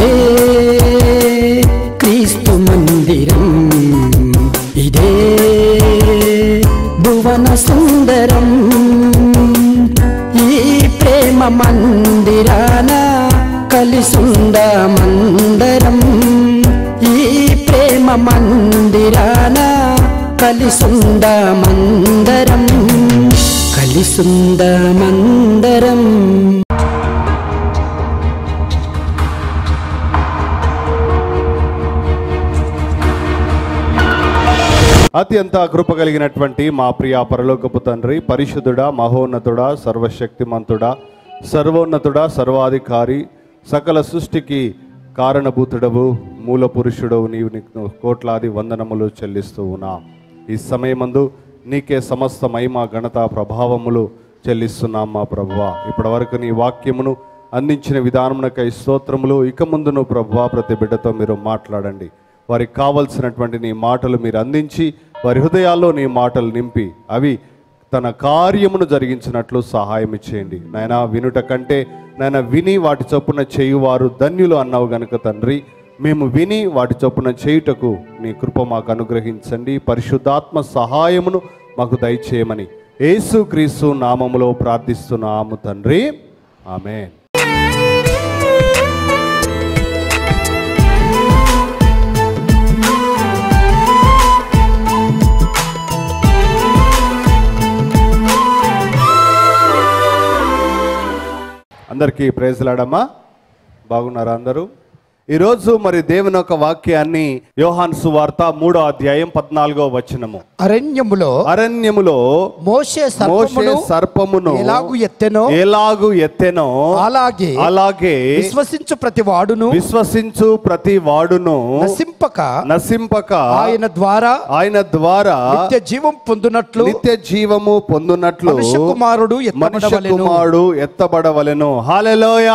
ఇదే క్రీస్తు మందిరం ఇదే భువన సుందరం ఈ ప్రేమ మందిరాన కలిసుందమందరం ఈ ప్రేమ మందిరాన కలిసుందమందరం కలిసుందమందరం అత్యంత కృప కలిగినటువంటి మా ప్రియ పరలోకపు తండ్రి పరిశుద్ధుడా మహోన్నతుడా సర్వశక్తిమంతుడా సర్వోన్నతుడా సర్వాధికారి సకల సృష్టికి కారణభూతుడవు మూల పురుషుడవు నీవు నీకు కోట్లాది వందనములు చెల్లిస్తూ ఉన్నా ఈ సమయమందు నీకే సమస్త మహిమ ఘనత ప్రభావములు చెల్లిస్తున్నాం మా ప్రభువా ఇప్పటివరకు నీ వాక్యమును అందించిన విధానమునకై స్తోత్రములు ఇక ముందును ప్రభువా ప్రతి బిడ్డతో మీరు మాట్లాడండి వారికి కావలసినటువంటి నీ మాటలు మీరు అందించి వారి హృదయాల్లో నీ మాటలు నింపి అవి తన కార్యమును జరిగించినట్లు సహాయం ఇచ్చేయండి నాయన వినుట కంటే నాయన విని వాటి చొప్పున చేయువారు ధన్యులు అన్నావు గనుక తండ్రి మేము విని వాటి చొప్పున చేయుటకు నీ కృప మాకు అనుగ్రహించండి పరిశుద్ధాత్మ సహాయమును మాకు దయచేయమని యేసుక్రీస్తు నామములో ప్రార్థిస్తున్నాము తండ్రి ఆమెన్ అందరికీ ప్రేజలాడమ్మా బాగున్నారా అందరూ ఈరోజు మరి దేవుని యొక్క వాక్యాన్ని యోహాన్ సువార్త మూడో అధ్యాయం పద్నాలుగో వచనము అరణ్యములో అరణ్యములో మోషే మోషే సర్పమును సర్పమును ఎలాగు ఎత్తెనో ఎలాగు ఎత్తెనో అలాగే అలాగే విశ్వసించు ప్రతి వాడును విశ్వసించు ప్రతి వాడును నశింపక నశింపక ఆయన ద్వారా ఆయన ద్వారా నిత్య జీవం పొందునట్లు నిత్య జీవము పొందునట్లు మనుష్య కుమారుడు మనుష్య ఎత్తబడవలెను కుమారుడు ఎత్తబడవలెను హాలెలోయా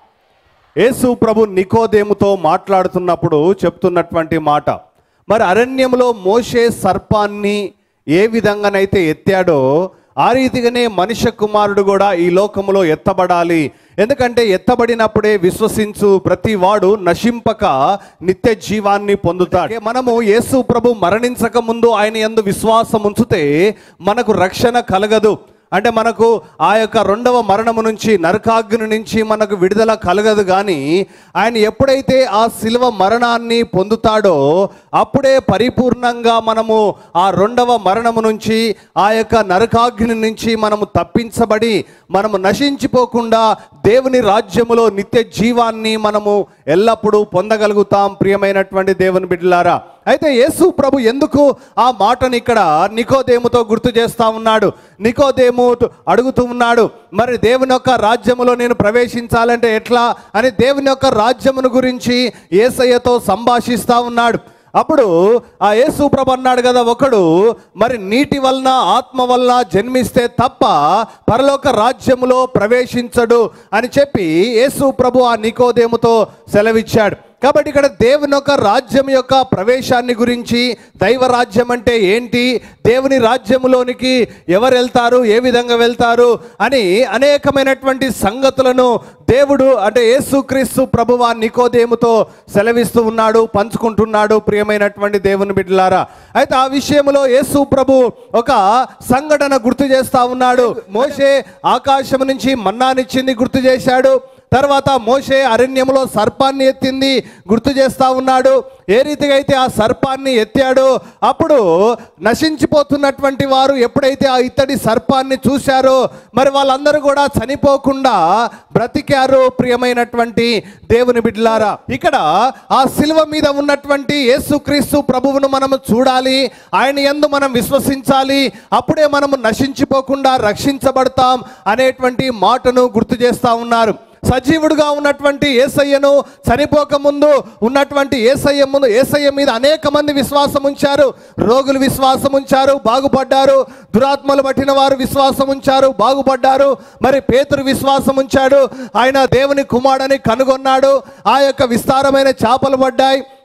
యేసు ప్రభు నికోదేముతో మాట్లాడుతున్నప్పుడు చెప్తున్నటువంటి మాట మరి అరణ్యంలో మోషే సర్పాన్ని ఏ విధంగానైతే ఎత్తాడో ఆ రీతిగానే మనుష్య కుమారుడు కూడా ఈ లోకములో ఎత్తబడాలి ఎందుకంటే ఎత్తబడినప్పుడే విశ్వసించు ప్రతి వాడు నశింపక నిత్య జీవాన్ని పొందుతాడు మనము యేసు ప్రభు మరణించక ముందు ఆయన యందు విశ్వాసం ఉంచితే మనకు రక్షణ కలగదు అంటే మనకు ఆ యొక్క రెండవ మరణము నుంచి నరకాగ్ని నుంచి మనకు విడుదల కలగదు కానీ ఆయన ఎప్పుడైతే ఆ శిల్వ మరణాన్ని పొందుతాడో అప్పుడే పరిపూర్ణంగా మనము ఆ రెండవ మరణము నుంచి ఆ యొక్క నరకాగ్ని నుంచి మనము తప్పించబడి మనము నశించిపోకుండా దేవుని రాజ్యములో నిత్య జీవాన్ని మనము ఎల్లప్పుడూ పొందగలుగుతాం ప్రియమైనటువంటి దేవుని బిడ్డలారా అయితే యేసు ప్రభు ఎందుకు ఆ మాటని ఇక్కడ నికోదేముతో గుర్తు చేస్తా ఉన్నాడు నికోదేము అడుగుతూ ఉన్నాడు మరి దేవుని యొక్క రాజ్యములో నేను ప్రవేశించాలంటే ఎట్లా అని దేవుని యొక్క రాజ్యమును గురించి ఏసయ్యతో సంభాషిస్తా ఉన్నాడు అప్పుడు ఆ యేసు ప్రభు అన్నాడు కదా ఒకడు మరి నీటి వలన ఆత్మ వలన జన్మిస్తే తప్ప పరలోక రాజ్యములో ప్రవేశించడు అని చెప్పి యేసు ప్రభు ఆ నికోదేముతో సెలవిచ్చాడు కాబట్టి ఇక్కడ దేవుని యొక్క రాజ్యం యొక్క ప్రవేశాన్ని గురించి దైవ రాజ్యం అంటే ఏంటి దేవుని రాజ్యములోనికి ఎవరు వెళ్తారు ఏ విధంగా వెళ్తారు అని అనేకమైనటువంటి సంగతులను దేవుడు అంటే యేసుక్రీస్తు ప్రభువా నికోదేముతో సెలవిస్తూ ఉన్నాడు పంచుకుంటున్నాడు ప్రియమైనటువంటి దేవుని బిడ్డలారా అయితే ఆ విషయంలో యేసు ప్రభు ఒక సంఘటన గుర్తు చేస్తా ఉన్నాడు మోషే ఆకాశం నుంచి మన్నానిచ్చింది గుర్తు చేశాడు తర్వాత మోషే అరణ్యములో సర్పాన్ని ఎత్తింది గుర్తు చేస్తా ఉన్నాడు ఏ రీతిగా అయితే ఆ సర్పాన్ని ఎత్తాడో అప్పుడు నశించిపోతున్నటువంటి వారు ఎప్పుడైతే ఆ ఇత్తడి సర్పాన్ని చూశారో మరి వాళ్ళందరూ కూడా చనిపోకుండా బ్రతికారు ప్రియమైనటువంటి దేవుని బిడ్డలారా ఇక్కడ ఆ శిల్వ మీద ఉన్నటువంటి యేసుక్రీస్తు ప్రభువును మనము చూడాలి ఆయన యందు మనం విశ్వసించాలి అప్పుడే మనము నశించిపోకుండా రక్షించబడతాం అనేటువంటి మాటను గుర్తు చేస్తా ఉన్నారు సజీవుడుగా ఉన్నటువంటి ఏసయ్యను చనిపోక ముందు ఉన్నటువంటి ఏసయ్య ముందు ఏసయ్య మీద అనేక మంది విశ్వాసం ఉంచారు రోగులు విశ్వాసం ఉంచారు బాగుపడ్డారు దురాత్మలు పట్టిన వారు విశ్వాసం ఉంచారు బాగుపడ్డారు మరి పేతురు విశ్వాసం ఉంచాడు ఆయన దేవుని కుమారుడని కనుగొన్నాడు ఆ యొక్క విస్తారమైన చేపలు పడ్డాయి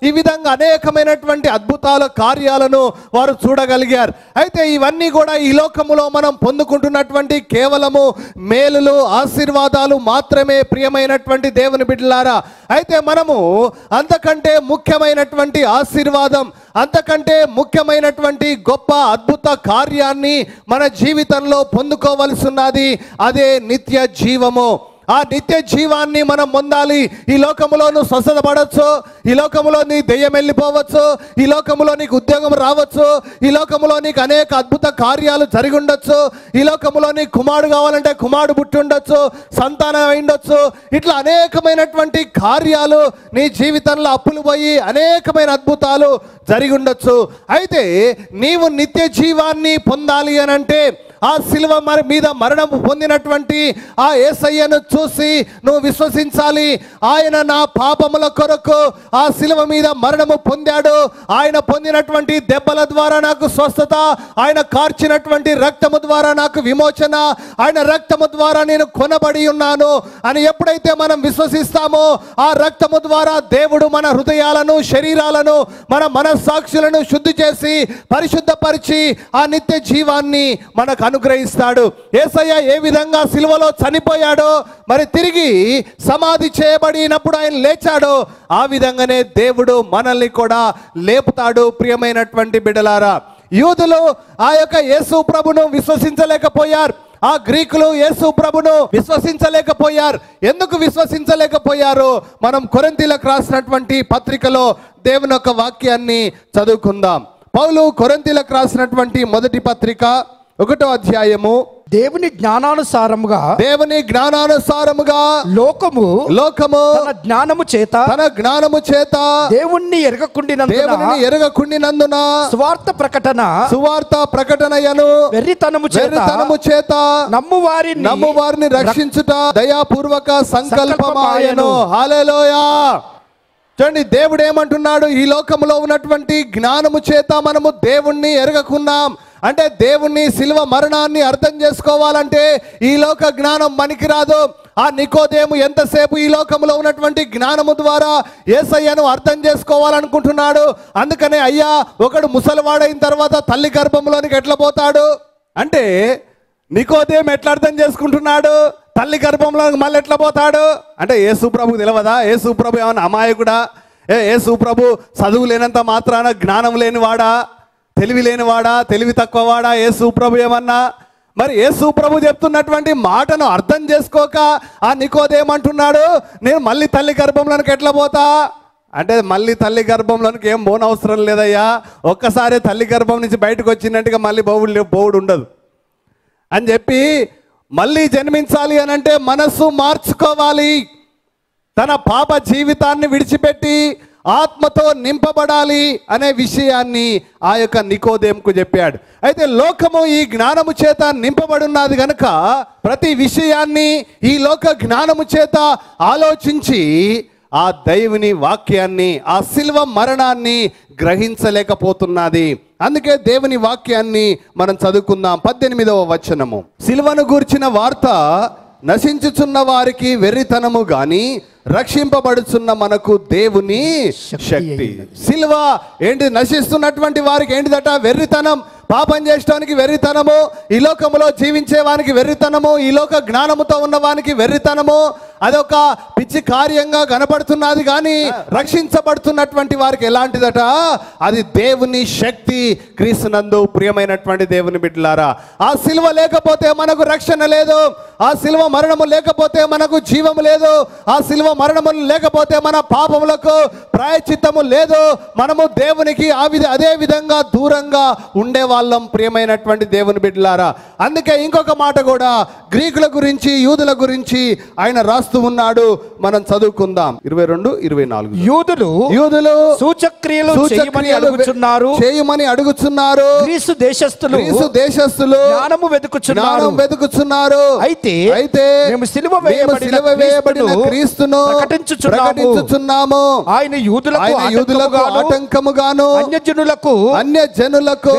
ఈ విధంగా అనేకమైనటువంటి అద్భుతాల కార్యాలను వారు చూడగలిగారు అయితే ఇవన్నీ కూడా ఈ లోకములో మనం పొందుకుంటున్నటువంటి కేవలము మేలులు ఆశీర్వాదాలు మాత్రమే ప్రియమైనటువంటి దేవుని బిడ్డలారా అయితే మనము అంతకంటే ముఖ్యమైనటువంటి ఆశీర్వాదం అంతకంటే ముఖ్యమైనటువంటి గొప్ప అద్భుత కార్యాన్ని మన జీవితంలో పొందుకోవలసి ఉన్నది అదే నిత్య జీవము ఆ నిత్య జీవాన్ని మనం పొందాలి ఈ లోకములో నువ్వు స్వస్థత పడవచ్చు ఈ లోకములో నీ దెయ్యం వెళ్ళిపోవచ్చు ఈ లోకములో నీకు ఉద్యోగం రావచ్చు ఈ లోకములో నీకు అనేక అద్భుత కార్యాలు జరిగి ఉండొచ్చు ఈ లోకములో నీకు కుమారుడు కావాలంటే కుమారుడు పుట్టి ఉండొచ్చు సంతానం అయి ఉండొచ్చు ఇట్లా అనేకమైనటువంటి కార్యాలు నీ జీవితంలో అప్పులు పోయి అనేకమైన అద్భుతాలు జరిగి ఉండొచ్చు అయితే నీవు నిత్య జీవాన్ని పొందాలి అని అంటే ఆ శిలువ మరి మీద మరణం పొందినటువంటి ఆ ఏసయ్యను చూసి నువ్వు విశ్వసించాలి ఆయన నా పాపముల కొరకు ఆ శిలువ మీద మరణము పొందాడు ఆయన పొందినటువంటి దెబ్బల ద్వారా నాకు స్వస్థత ఆయన కార్చినటువంటి రక్తము ద్వారా నాకు విమోచన ఆయన రక్తము ద్వారా నేను కొనబడి ఉన్నాను అని ఎప్పుడైతే మనం విశ్వసిస్తామో ఆ రక్తము ద్వారా దేవుడు మన హృదయాలను శరీరాలను మన మనస్సాక్షులను శుద్ధి చేసి పరిశుద్ధపరిచి ఆ నిత్య జీవాన్ని మనకు అనుగ్రహిస్తాడు ఏసయ్య ఏ విధంగా సిలువలో చనిపోయాడో మరి తిరిగి సమాధి చేయబడినప్పుడు ఆయన లేచాడో ఆ విధంగానే దేవుడు మనల్ని కూడా లేపుతాడు ప్రియమైనటువంటి బిడలారా యూదులు ఆ యొక్క యేసు ప్రభును విశ్వసించలేకపోయారు ఆ గ్రీకులు యేసు ప్రభును విశ్వసించలేకపోయారు ఎందుకు విశ్వసించలేకపోయారు మనం కొరంతీలకు రాసినటువంటి పత్రికలో దేవుని యొక్క వాక్యాన్ని చదువుకుందాం పౌలు కొరంతీలకు రాసినటువంటి మొదటి పత్రిక ఒకటో అధ్యాయము దేవుని జ్ఞానానుసారముగా దేవుని జ్ఞానానుసారముగా లోకము లోకము తన జ్ఞానము చేత తన జ్ఞానము చేత దేవుణ్ణి ఎరగకుండినందున దేవుని ఎరగకుండినందున స్వార్థ ప్రకటన సువార్త ప్రకటనయను వెర్రితనము చేత వెర్రితనము చేత నమ్ము వారిని నమ్ము వారిని రక్షించుట దయాపూర్వక సంకల్పమాయను హాలేలోయా చూడండి దేవుడు ఏమంటున్నాడు ఈ లోకంలో ఉన్నటువంటి జ్ఞానము చేత మనము దేవుణ్ణి ఎరగకున్నాం అంటే దేవుణ్ణి శిల్వ మరణాన్ని అర్థం చేసుకోవాలంటే ఈ లోక జ్ఞానం పనికిరాదు ఆ నికోదేము ఎంతసేపు ఈ లోకంలో ఉన్నటువంటి జ్ఞానము ద్వారా ఏసయ్యను అర్థం చేసుకోవాలనుకుంటున్నాడు అందుకనే అయ్యా ఒకడు ముసలివాడైన తర్వాత తల్లి గర్భంలోనికి ఎట్లా పోతాడు అంటే నికోదేం ఎట్లా అర్థం చేసుకుంటున్నాడు తల్లి గర్భంలో మళ్ళీ ఎట్లా పోతాడు అంటే ఏ సుప్రభుకు తెలియదా ఏ సుప్రభు ఏమన్నా అమాయకుడా ఏ ఏ సుప్రభు చదువు లేనంత మాత్రాన జ్ఞానం లేనివాడా తెలివి లేనివాడా తెలివి తక్కువవాడా ఏ సుప్రభు ఏమన్నా మరి ఏ సుప్రభు చెప్తున్నటువంటి మాటను అర్థం చేసుకోక ఆ నికోదేమంటున్నాడు నేను మళ్ళీ తల్లి గర్భంలోనికి ఎట్లా పోతా అంటే మళ్ళీ తల్లి గర్భంలోనికి ఏం పోనవసరం లేదయ్యా ఒక్కసారి తల్లి గర్భం నుంచి బయటకు వచ్చినట్టుగా మళ్ళీ బౌడు బౌడు ఉండదు అని చెప్పి మళ్ళీ జన్మించాలి అని అంటే మనస్సు మార్చుకోవాలి తన పాప జీవితాన్ని విడిచిపెట్టి ఆత్మతో నింపబడాలి అనే విషయాన్ని ఆ యొక్క నికోదేంకు చెప్పాడు అయితే లోకము ఈ జ్ఞానము చేత నింపబడున్నది గనుక ప్రతి విషయాన్ని ఈ లోక జ్ఞానము చేత ఆలోచించి ఆ దైవుని వాక్యాన్ని ఆ శిల్వ మరణాన్ని గ్రహించలేకపోతున్నది అందుకే దేవుని వాక్యాన్ని మనం చదువుకుందాం పద్దెనిమిదవ వచనము శిల్వను గూర్చిన వార్త నశించుచున్న వారికి వెర్రితనము గాని రక్షింపబడుచున్న మనకు దేవుని శక్తి సిల్వ ఏంటి నశిస్తున్నటువంటి వారికి ఏంటిదట వెర్రితనం పాపం చేయడానికి వెర్రితనము ఈ లోకములో జీవించే వానికి వెర్రితనము ఈ లోక జ్ఞానముతో ఉన్న వానికి వెర్రితనము అదొక పిచ్చి కార్యంగా కనపడుతున్నది కానీ రక్షించబడుతున్నటువంటి వారికి ఎలాంటిదట అది దేవుని శక్తి క్రీస్తునందు ప్రియమైనటువంటి దేవుని బిడ్డలారా ఆ సిల్వ లేకపోతే మనకు రక్షణ లేదు ఆ సిల్వ మరణము లేకపోతే మనకు జీవము లేదు ఆ సిల్వ మరణము లేకపోతే మన పాపములకు ప్రాయచిత్తము లేదు మనము దేవునికి ఆ విధ అదే విధంగా దూరంగా ఉండేవాళ్ళం ప్రియమైనటువంటి దేవుని బిడ్డలారా అందుకే ఇంకొక మాట కూడా గ్రీకుల గురించి యూదుల గురించి ఆయన రాస్తూ ఉన్నాడు మనం చదువుకుందాం ఇరవై రెండు ఇరవై నాలుగు యూదులు యూదులు సూచక్రియలు చేయమని సూచక్రియలు అడుగుచున్నారు చేయమని అడుగుచున్నారు గ్రీసు దేశస్థులు గ్రీసు దేశస్థులు జ్ఞానము వెతుకుచున్నారు జ్ఞానం వెతుకుచున్నారు అయితే అయితే మేము సిలువ మేము వేయబడిన సిలువ వేయబడిన క్రీస్తును క్రీస్తును ప్రకటించుచున్నాము. ప్రకటించుచున్నాము ఆయన యూదులకు ఆయన యూదులకు ఆటంకముగాను, ఆటంకముగాను అన్యజనులకు అన్య జనులకు వెర్రితనముగాను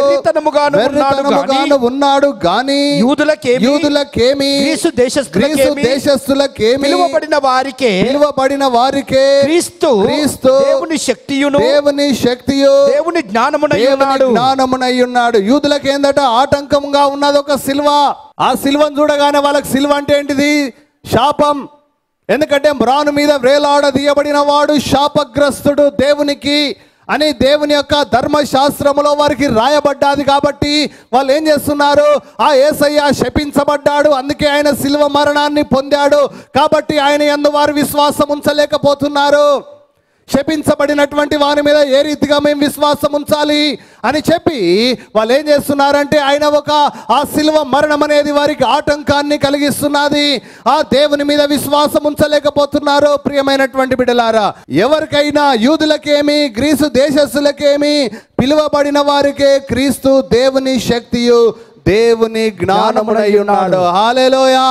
వెర్రితనముగాను ఉన్నాడు గాని వెర్రితనముగాను ఉన్నాడు గాని యూదులకేమి యూదులకేమి గ్రీసు గ్రీసు దేశస్థులకేమి దేశస్థులకేమి పిలువబడిన వారికే పిలువబడిన వారికే క్రీస్తు క్రీస్తు దేవుని శక్తియును దేవుని శక్తియు దేవుని జ్ఞానమునై దేవుని ఉన్నాడు జ్ఞానమునై ఉన్నాడు యూదులకు ఏందట ఆటంకంగా ఉన్నది ఒక సిల్వ ఆ సిల్వను చూడగానే వాళ్ళకి సిల్వ అంటే ఏంటిది శాపం ఎందుకంటే మ్రాను మీద వేలాడదీయబడిన వాడు శాపగ్రస్తుడు దేవునికి అని దేవుని యొక్క ధర్మశాస్త్రములో వారికి రాయబడ్డాది కాబట్టి వాళ్ళు ఏం చేస్తున్నారు ఆ ఏసయ్య శపించబడ్డాడు అందుకే ఆయన శిల్వ మరణాన్ని పొందాడు కాబట్టి ఆయన ఎందు వారు విశ్వాసం ఉంచలేకపోతున్నారు శపించబడినటువంటి వారి మీద ఏ రీతిగా మేము విశ్వాసం ఉంచాలి అని చెప్పి వాళ్ళు ఏం చేస్తున్నారంటే ఆయన ఒక ఆ శిల్వ మరణం అనేది వారికి ఆటంకాన్ని కలిగిస్తున్నది ఆ దేవుని మీద విశ్వాసం ఉంచలేకపోతున్నారు ప్రియమైనటువంటి బిడ్డలారా ఎవరికైనా యూదులకేమి గ్రీసు దేశస్తులకేమి పిలువబడిన వారికే క్రీస్తు దేవుని శక్తియు దేవుని జ్ఞానమునై ఉన్నాడు హాలేలోయా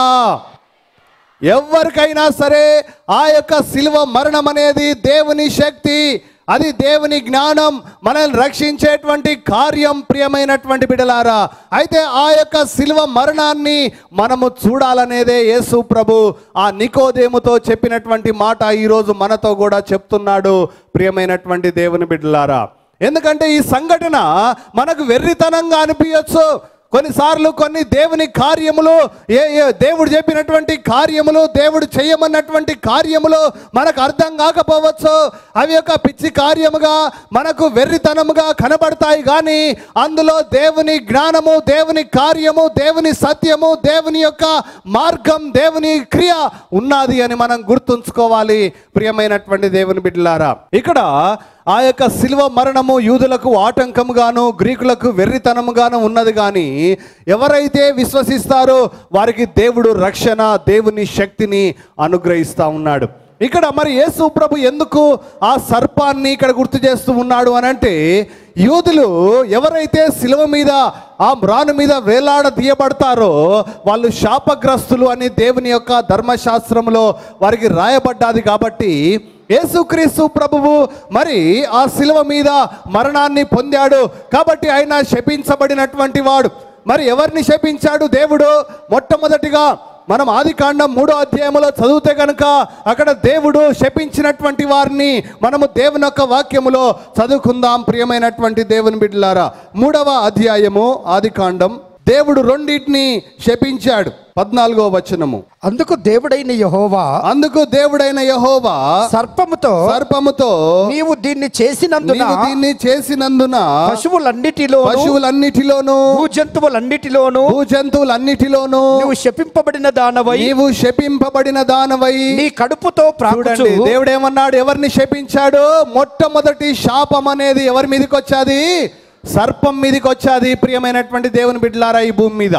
ఎవరికైనా సరే ఆ యొక్క శిలువ మరణం అనేది దేవుని శక్తి అది దేవుని జ్ఞానం మనల్ని రక్షించేటువంటి కార్యం ప్రియమైనటువంటి బిడలారా అయితే ఆ యొక్క శిలువ మరణాన్ని మనము చూడాలనేదే యేసు ప్రభు ఆ నికోదేముతో చెప్పినటువంటి మాట ఈరోజు మనతో కూడా చెప్తున్నాడు ప్రియమైనటువంటి దేవుని బిడ్డలారా ఎందుకంటే ఈ సంఘటన మనకు వెర్రితనంగా అనిపించచ్చు కొన్నిసార్లు కొన్ని దేవుని కార్యములు ఏ ఏ దేవుడు చెప్పినటువంటి కార్యములు దేవుడు చేయమన్నటువంటి కార్యములు మనకు అర్థం కాకపోవచ్చు అవి ఒక పిచ్చి కార్యముగా మనకు వెర్రితనముగా కనబడతాయి కానీ అందులో దేవుని జ్ఞానము దేవుని కార్యము దేవుని సత్యము దేవుని యొక్క మార్గం దేవుని క్రియ ఉన్నది అని మనం గుర్తుంచుకోవాలి ప్రియమైనటువంటి దేవుని బిడ్డలారా ఇక్కడ ఆ యొక్క శిల్వ మరణము యూదులకు ఆటంకముగాను గ్రీకులకు వెర్రితనముగాను ఉన్నది కానీ ఎవరైతే విశ్వసిస్తారో వారికి దేవుడు రక్షణ దేవుని శక్తిని అనుగ్రహిస్తా ఉన్నాడు ఇక్కడ మరి యేసు ప్రభు ఎందుకు ఆ సర్పాన్ని ఇక్కడ గుర్తు చేస్తూ ఉన్నాడు అని అంటే యూదులు ఎవరైతే శిలువ మీద ఆ మ్రాను మీద వేలాడ తీయబడతారో వాళ్ళు శాపగ్రస్తులు అని దేవుని యొక్క ధర్మశాస్త్రంలో వారికి రాయబడ్డాది కాబట్టి యేసుక్రీస్తు ప్రభువు మరి ఆ శిలువ మీద మరణాన్ని పొందాడు కాబట్టి ఆయన శపించబడినటువంటి వాడు మరి ఎవరిని శపించాడు దేవుడు మొట్టమొదటిగా మనం ఆది కాండం మూడో అధ్యాయంలో చదివితే కనుక అక్కడ దేవుడు శపించినటువంటి వారిని మనము దేవుని యొక్క వాక్యములో చదువుకుందాం ప్రియమైనటువంటి దేవుని బిడ్డలారా మూడవ అధ్యాయము ఆది కాండం దేవుడు రెండింటిని శపించాడు పద్నాలుగో వచనము అందుకు దేవుడైన యహోవా అందుకు దేవుడైన యహోవా సర్పముతో సర్పముతో నీవు దీన్ని చేసినందున నీవు దీన్ని చేసినందున పశువులన్నిటిలో పశువులన్నిటిలోను భూజంతువులన్నిటిలోను భూజంతువులన్నిటిలోను నువ్వు శపింపబడిన దానవై నీవు శపింపబడిన దానవై నీ కడుపుతో ప్రాకుచు చూడండి దేవుడు ఏమన్నాడు ఎవరిని శపించాడు మొట్టమొదటి శాపం అనేది ఎవరి మీదకి వచ్చాది సర్పం మీదకి వచ్చాది ప్రియమైనటువంటి దేవుని బిడ్డలారా ఈ భూమి మీద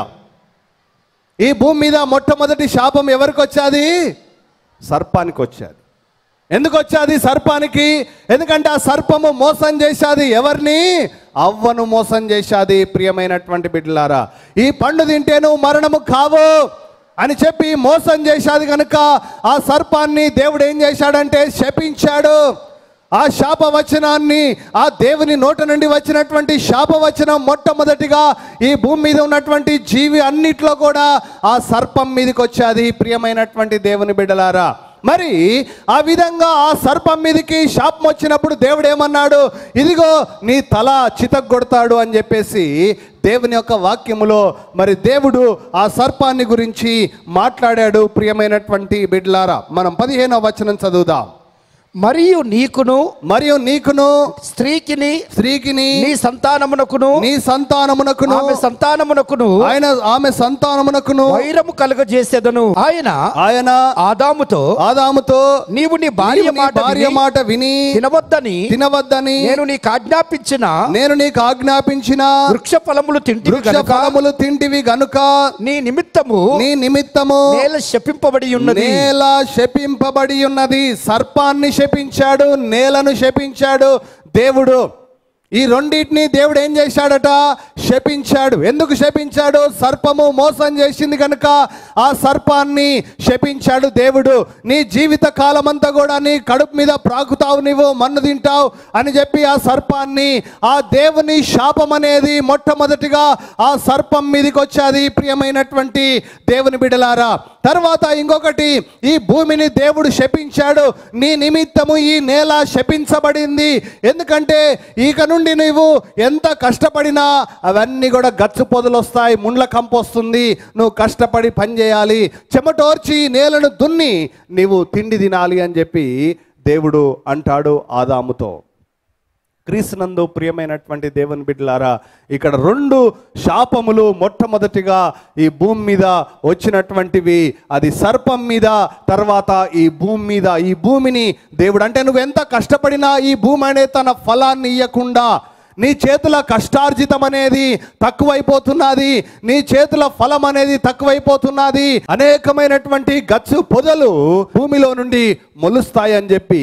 ఈ భూమి మీద మొట్టమొదటి శాపం ఎవరికి వచ్చాది సర్పానికి వచ్చాది ఎందుకు వచ్చాది సర్పానికి ఎందుకంటే ఆ సర్పము మోసం చేశాది ఎవరిని అవ్వను మోసం చేశాది ప్రియమైనటువంటి బిడ్డలారా ఈ పండు తింటే నువ్వు మరణము కావు అని చెప్పి మోసం చేశాది కనుక ఆ సర్పాన్ని దేవుడు ఏం చేశాడంటే శపించాడు ఆ శాపవచనాన్ని ఆ దేవుని నోట నుండి వచ్చినటువంటి శాపవచనం మొట్టమొదటిగా ఈ భూమి మీద ఉన్నటువంటి జీవి అన్నిట్లో కూడా ఆ సర్పం మీదకి వచ్చాది ప్రియమైనటువంటి దేవుని బిడ్డలారా మరి ఆ విధంగా ఆ సర్పం మీదకి శాపం వచ్చినప్పుడు దేవుడు ఏమన్నాడు ఇదిగో నీ తల చితగొడతాడు అని చెప్పేసి దేవుని యొక్క వాక్యములో మరి దేవుడు ఆ సర్పాన్ని గురించి మాట్లాడాడు ప్రియమైనటువంటి బిడ్డలారా మనం పదిహేనవ వచనం చదువుదాం మరియు నీకును మరియు నీకును స్త్రీకిని స్త్రీకిని నీ సంతానమునకును నీ సంతానమునకును ఆమె సంతానమునకును ఆయన ఆమె సంతానమునకును వైరము కలుగజేసేదను ఆయన ఆయన ఆదాముతో ఆదాముతో నీవు నీ భార్య నీవు నీ మాట భార్య విని మాట విని తినవద్దని తినవద్దని నేను నీకు ఆజ్ఞాపించిన నేను నీకు ఆజ్ఞాపించిన వృక్ష ఫలములు తింటి వృక్ష ఫలములు తింటివి గనుక నీ నిమిత్తము నీ నిమిత్తము నేల శపింపబడి ఉన్నది నేల శపింపబడి ఉన్నది సర్పాన్ని శపించాడు నేలను శపించాడు దేవుడు ఈ రెండింటిని దేవుడు ఏం చేశాడట శపించాడు ఎందుకు శపించాడు సర్పము మోసం చేసింది కనుక ఆ సర్పాన్ని శపించాడు దేవుడు నీ జీవిత కాలమంతా కూడా నీ కడుపు మీద ప్రాకుతావు నీవు మన్ను తింటావు అని చెప్పి ఆ సర్పాన్ని ఆ దేవుని శాపం అనేది మొట్టమొదటిగా ఆ సర్పం మీదకి వచ్చేది ప్రియమైనటువంటి దేవుని బిడలారా తర్వాత ఇంకొకటి ఈ భూమిని దేవుడు శపించాడు నీ నిమిత్తము ఈ నేల శపించబడింది ఎందుకంటే ఇక నుండి నువ్వు ఎంత కష్టపడినా అవన్నీ కూడా గచ్చు పొదలు వస్తాయి ముండ్ల కంపు వస్తుంది నువ్వు కష్టపడి పని చేయాలి చెమటోర్చి ఈ నేలను దున్ని నీవు తిండి తినాలి అని చెప్పి దేవుడు అంటాడు ఆదాముతో క్రీస్తునందు ప్రియమైనటువంటి దేవుని బిడ్డలారా ఇక్కడ రెండు శాపములు మొట్టమొదటిగా ఈ భూమి మీద వచ్చినటువంటివి అది సర్పం మీద తర్వాత ఈ భూమి మీద ఈ భూమిని దేవుడు అంటే నువ్వు ఎంత కష్టపడినా ఈ భూమి అనే తన ఫలాన్ని ఇవ్వకుండా నీ చేతుల కష్టార్జితం అనేది తక్కువైపోతున్నది నీ చేతుల ఫలం అనేది తక్కువైపోతున్నది అనేకమైనటువంటి గచ్చు పొదలు భూమిలో నుండి మొలుస్తాయని చెప్పి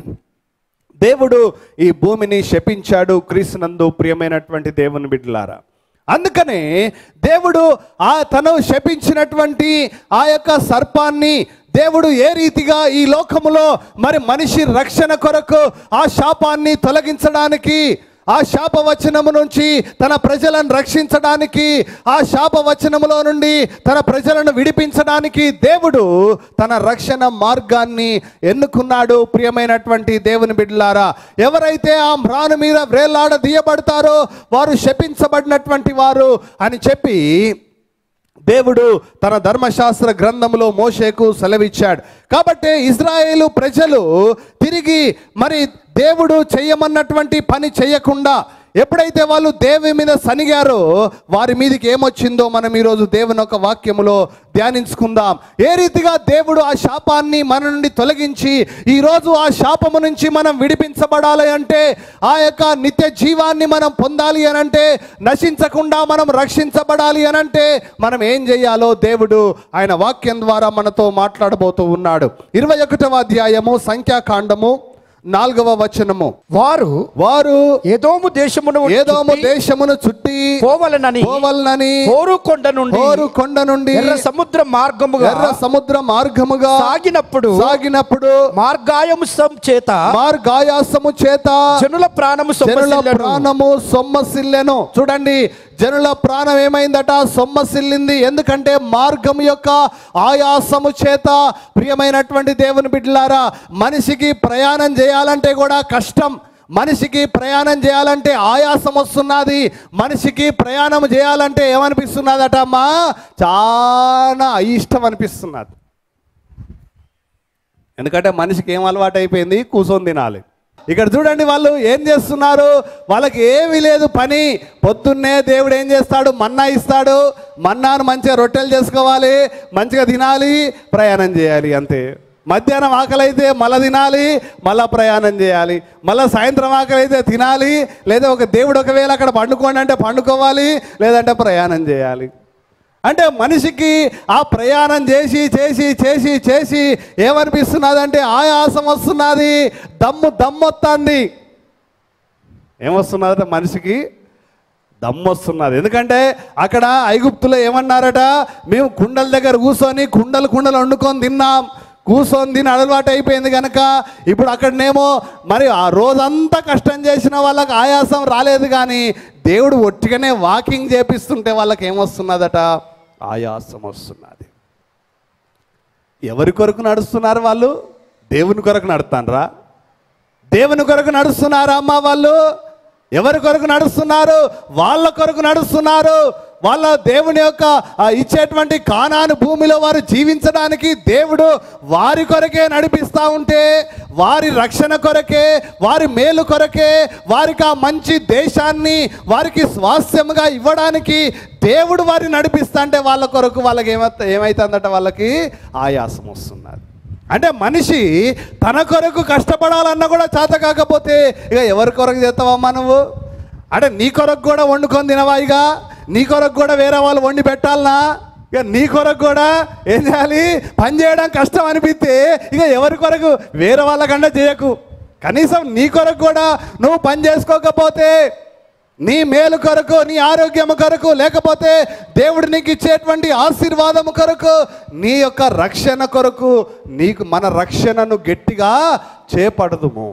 దేవుడు ఈ భూమిని శపించాడు క్రీస్తునందు ప్రియమైనటువంటి దేవుని బిడ్డలారా అందుకనే దేవుడు ఆ తను శపించినటువంటి ఆ యొక్క సర్పాన్ని దేవుడు ఏ రీతిగా ఈ లోకములో మరి మనిషి రక్షణ కొరకు ఆ శాపాన్ని తొలగించడానికి ఆ శాపవచనము నుంచి తన ప్రజలను రక్షించడానికి ఆ శాపవచనములో నుండి తన ప్రజలను విడిపించడానికి దేవుడు తన రక్షణ మార్గాన్ని ఎన్నుకున్నాడు ప్రియమైనటువంటి దేవుని బిడ్డలారా ఎవరైతే ఆ మ్రాను మీద వ్రేలాడ తీయబడతారో వారు శపించబడినటువంటి వారు అని చెప్పి దేవుడు తన ధర్మశాస్త్ర గ్రంథములో మోషేకు సెలవిచ్చాడు కాబట్టి ఇజ్రాయేలు ప్రజలు తిరిగి మరి దేవుడు చెయ్యమన్నటువంటి పని చేయకుండా ఎప్పుడైతే వాళ్ళు దేవి మీద సనిగారో వారి మీదకి ఏమొచ్చిందో మనం ఈరోజు దేవుని ఒక వాక్యములో ధ్యానించుకుందాం ఏ రీతిగా దేవుడు ఆ శాపాన్ని మన నుండి తొలగించి ఈరోజు ఆ శాపము నుంచి మనం విడిపించబడాలి అంటే ఆ యొక్క నిత్య జీవాన్ని మనం పొందాలి అని అంటే నశించకుండా మనం రక్షించబడాలి అని అంటే మనం ఏం చేయాలో దేవుడు ఆయన వాక్యం ద్వారా మనతో మాట్లాడబోతూ ఉన్నాడు ఇరవై ఒకటవ అధ్యాయము సంఖ్యాకాండము నాలుగవ వచనము వారు వారు ఏదోము దేశమును ఏదోము చుట్టి దేశమును చుట్టి పోవలనని పోవలనని హోరు కొండ నుండి హోరు కొండ నుండి ఎర్ర సముద్ర మార్గముగా ఎర్ర సముద్ర మార్గముగా సాగినప్పుడు సాగినప్పుడు మార్గాయముసం చేత మార్గాయాసము చేత జనుల ప్రాణము జనుల సొమ్మసిల్లెను. ప్రాణము సొమ్మసిల్లెను చూడండి జనుల ప్రాణం ఏమైందట సొమ్మసిల్లింది ఎందుకంటే మార్గం యొక్క ఆయాసము చేత ప్రియమైనటువంటి దేవుని బిడ్డలారా మనిషికి ప్రయాణం చేయాలంటే కూడా కష్టం మనిషికి ప్రయాణం చేయాలంటే ఆయాసం వస్తున్నది మనిషికి ప్రయాణం చేయాలంటే ఏమనిపిస్తున్నదట అమ్మా చాలా ఇష్టం అనిపిస్తున్నది ఎందుకంటే మనిషికి ఏం అలవాటు అయిపోయింది కూర్చొని తినాలి ఇక్కడ చూడండి వాళ్ళు ఏం చేస్తున్నారు వాళ్ళకి ఏమీ లేదు పని పొద్దున్నే దేవుడు ఏం చేస్తాడు మన్నా ఇస్తాడు మన్నాను మంచిగా రొట్టెలు చేసుకోవాలి మంచిగా తినాలి ప్రయాణం చేయాలి అంతే మధ్యాహ్నం ఆకలి అయితే మళ్ళీ తినాలి మళ్ళీ ప్రయాణం చేయాలి మళ్ళీ సాయంత్రం ఆకలి అయితే తినాలి లేదా ఒక దేవుడు ఒకవేళ అక్కడ పండుకోండి అంటే పండుకోవాలి లేదంటే ప్రయాణం చేయాలి అంటే మనిషికి ఆ ప్రయాణం చేసి చేసి చేసి చేసి ఏమనిపిస్తున్నది అంటే ఆయాసం వస్తున్నది దమ్ము దమ్ము వస్తుంది ఏమొస్తున్నదట మనిషికి దమ్ము వస్తున్నది ఎందుకంటే అక్కడ ఐగుప్తులో ఏమన్నారట మేము కుండల దగ్గర కూర్చొని కుండలు కుండలు వండుకొని తిన్నాం కూర్చొని తిని అలవాటు అయిపోయింది కనుక ఇప్పుడు అక్కడనేమో మరి ఆ రోజంతా కష్టం చేసిన వాళ్ళకి ఆయాసం రాలేదు కానీ దేవుడు ఒట్టిగానే వాకింగ్ చేపిస్తుంటే వాళ్ళకి ఏమొస్తున్నదట ఆయాసం వస్తున్నది ఎవరి కొరకు నడుస్తున్నారు వాళ్ళు దేవుని కొరకు నడుస్తానరా దేవుని కొరకు నడుస్తున్నారా అమ్మ వాళ్ళు ఎవరి కొరకు నడుస్తున్నారు వాళ్ళ కొరకు నడుస్తున్నారు వాళ్ళ దేవుని యొక్క ఆ, ఇచ్చేటువంటి కానాను భూమిలో వారు జీవించడానికి దేవుడు వారి కొరకే నడిపిస్తూ ఉంటే వారి రక్షణ కొరకే వారి మేలు కొరకే వారికి ఆ మంచి దేశాన్ని వారికి స్వాస్థ్యముగా ఇవ్వడానికి దేవుడు వారిని నడిపిస్తా అంటే వాళ్ళ కొరకు వాళ్ళకి ఏమైతే ఏమైతుందట వాళ్ళకి ఆయాసం వస్తున్నది అంటే మనిషి తన కొరకు కష్టపడాలన్నా కూడా చేత కాకపోతే ఇక ఎవరి కొరకు చేస్తావమ్మా నువ్వు అంటే నీ కొరకు కూడా వండుకొని తినవా ఇక నీ కొరకు కూడా వేరే వాళ్ళు వండి పెట్టాలనా ఇక నీ కొరకు కూడా ఏం చేయాలి పని చేయడం కష్టం అనిపిస్తే ఇక ఎవరి కొరకు వేరే వాళ్ళకన్నా చేయకు కనీసం నీ కొరకు కూడా నువ్వు పని చేసుకోకపోతే నీ మేలు కొరకు నీ ఆరోగ్యం కొరకు లేకపోతే దేవుడు నీకు ఇచ్చేటువంటి ఆశీర్వాదం కొరకు నీ యొక్క రక్షణ కొరకు నీకు మన రక్షణను గట్టిగా చేపడదుము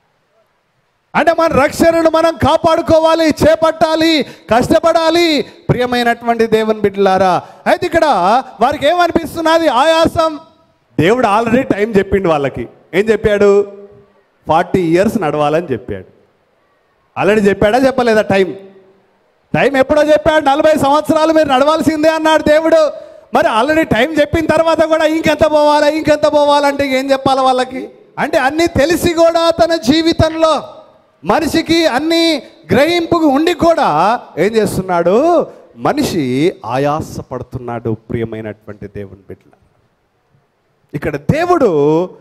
అంటే మన రక్షణను మనం కాపాడుకోవాలి చేపట్టాలి కష్టపడాలి ప్రియమైనటువంటి దేవుని బిడ్డలారా అయితే ఇక్కడ వారికి ఏమనిపిస్తున్నది ఆయాసం దేవుడు ఆల్రెడీ టైం చెప్పిండు వాళ్ళకి ఏం చెప్పాడు ఫార్టీ ఇయర్స్ నడవాలని చెప్పాడు ఆల్రెడీ చెప్పాడా చెప్పలేదా టైం టైం ఎప్పుడో చెప్పాడు నలభై సంవత్సరాలు మీరు నడవాల్సిందే అన్నాడు దేవుడు మరి ఆల్రెడీ టైం చెప్పిన తర్వాత కూడా ఇంకెంత పోవాలా ఇంకెంత పోవాలంటే ఏం చెప్పాలి వాళ్ళకి అంటే అన్నీ తెలిసి కూడా తన జీవితంలో మనిషికి అన్ని గ్రహింపుకు ఉండి కూడా ఏం చేస్తున్నాడు మనిషి ఆయాసపడుతున్నాడు ప్రియమైనటువంటి దేవుని బిడ్డల ఇక్కడ దేవుడు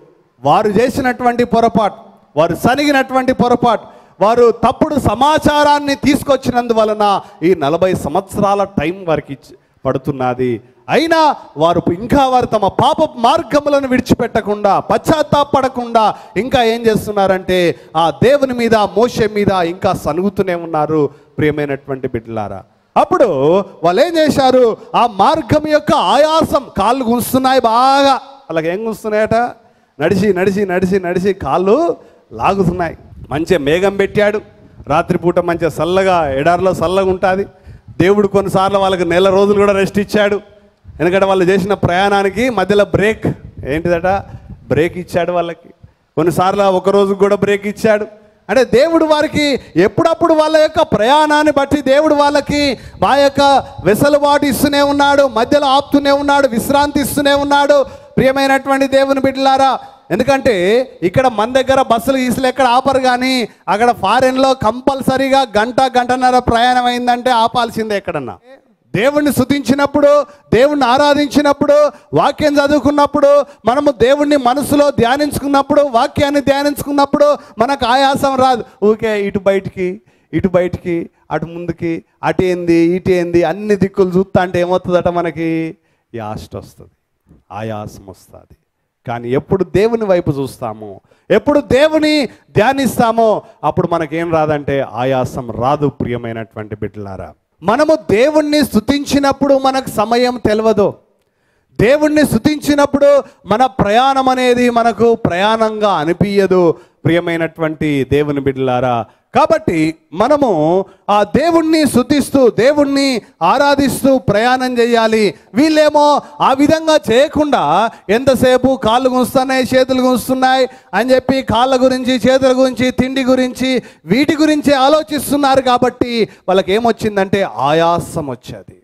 వారు చేసినటువంటి పొరపాటు వారు సనిగినటువంటి పొరపాటు వారు తప్పుడు సమాచారాన్ని తీసుకొచ్చినందువలన ఈ నలభై సంవత్సరాల టైం వారికి ఇచ్చి- పడుతున్నది అయినా వారు ఇంకా వారు తమ పాప మార్గములను విడిచిపెట్టకుండా పశ్చాత్తాపడకుండా ఇంకా ఏం చేస్తున్నారంటే ఆ దేవుని మీద మోషే మీద ఇంకా సనుగుతూనే ఉన్నారు ప్రియమైనటువంటి బిడ్డలారా అప్పుడు వాళ్ళు ఏం చేశారు ఆ మార్గం యొక్క ఆయాసం కాళ్ళు గుంస్తున్నాయి బాగా వాళ్ళకి ఏం గుంస్తున్నాయట నడిచి నడిచి నడిచి నడిచి కాళ్ళు లాగుతున్నాయి మంచిగా మేఘం పెట్టాడు రాత్రిపూట మంచిగా చల్లగా ఎడారిలో చల్లగా ఉంటుంది దేవుడు కొన్నిసార్లు వాళ్ళకి నెల రోజులు కూడా రెస్ట్ ఇచ్చాడు ఎందుకంటే వాళ్ళు చేసిన ప్రయాణానికి మధ్యలో బ్రేక్ ఏంటిదట బ్రేక్ ఇచ్చాడు వాళ్ళకి కొన్నిసార్లు ఒక రోజు కూడా బ్రేక్ ఇచ్చాడు అంటే దేవుడు వారికి ఎప్పుడప్పుడు వాళ్ళ యొక్క ప్రయాణాన్ని బట్టి దేవుడు వాళ్ళకి మా యొక్క వెసలుబాటు ఇస్తూనే ఉన్నాడు మధ్యలో ఆపుతూనే ఉన్నాడు విశ్రాంతి ఇస్తూనే ఉన్నాడు ప్రియమైనటువంటి దేవుని బిడ్డలారా ఎందుకంటే ఇక్కడ మన దగ్గర బస్సులు గీసులు ఎక్కడ ఆపరు కానీ అక్కడ ఫారెన్లో కంపల్సరీగా గంట గంటన్నర ప్రయాణం అయిందంటే ఆపాల్సిందే ఎక్కడన్నా దేవుణ్ణి స్తుతించినప్పుడు దేవుణ్ణి ఆరాధించినప్పుడు వాక్యం చదువుకున్నప్పుడు మనము దేవుణ్ణి మనసులో ధ్యానించుకున్నప్పుడు వాక్యాన్ని ధ్యానించుకున్నప్పుడు మనకు ఆయాసం రాదు ఊకే ఇటు బయటికి ఇటు బయటికి అటు ముందుకి అటు ఏంది ఇటు ఏంది అన్ని దిక్కులు చూస్తా అంటే ఏమవుతుందట మనకి యాస్ట్ వస్తుంది ఆయాసం వస్తుంది కానీ ఎప్పుడు దేవుని వైపు చూస్తామో ఎప్పుడు దేవుని ధ్యానిస్తామో అప్పుడు మనకేం రాదంటే ఆయాసం రాదు ప్రియమైనటువంటి బిడ్డలారా మనము దేవుణ్ణి స్తుతించినప్పుడు మనకు సమయం తెలియదు దేవుణ్ణి స్తుతించినప్పుడు మన ప్రయాణం అనేది మనకు ప్రయాణంగా అనిపించదు ప్రియమైనటువంటి దేవుని బిడ్డలారా కాబట్టి మనము ఆ దేవుణ్ణి స్తుతిస్తూ దేవుణ్ణి ఆరాధిస్తూ ప్రయాణం చేయాలి వీళ్ళేమో ఆ విధంగా చేయకుండా ఎంతసేపు కాళ్ళు గుంస్తున్నాయి చేతులు గుంస్తున్నాయి అని చెప్పి కాళ్ళ గురించి చేతుల గురించి తిండి గురించి వీటి గురించి ఆలోచిస్తున్నారు కాబట్టి వాళ్ళకి ఏమొచ్చిందంటే ఆయాసం వచ్చేది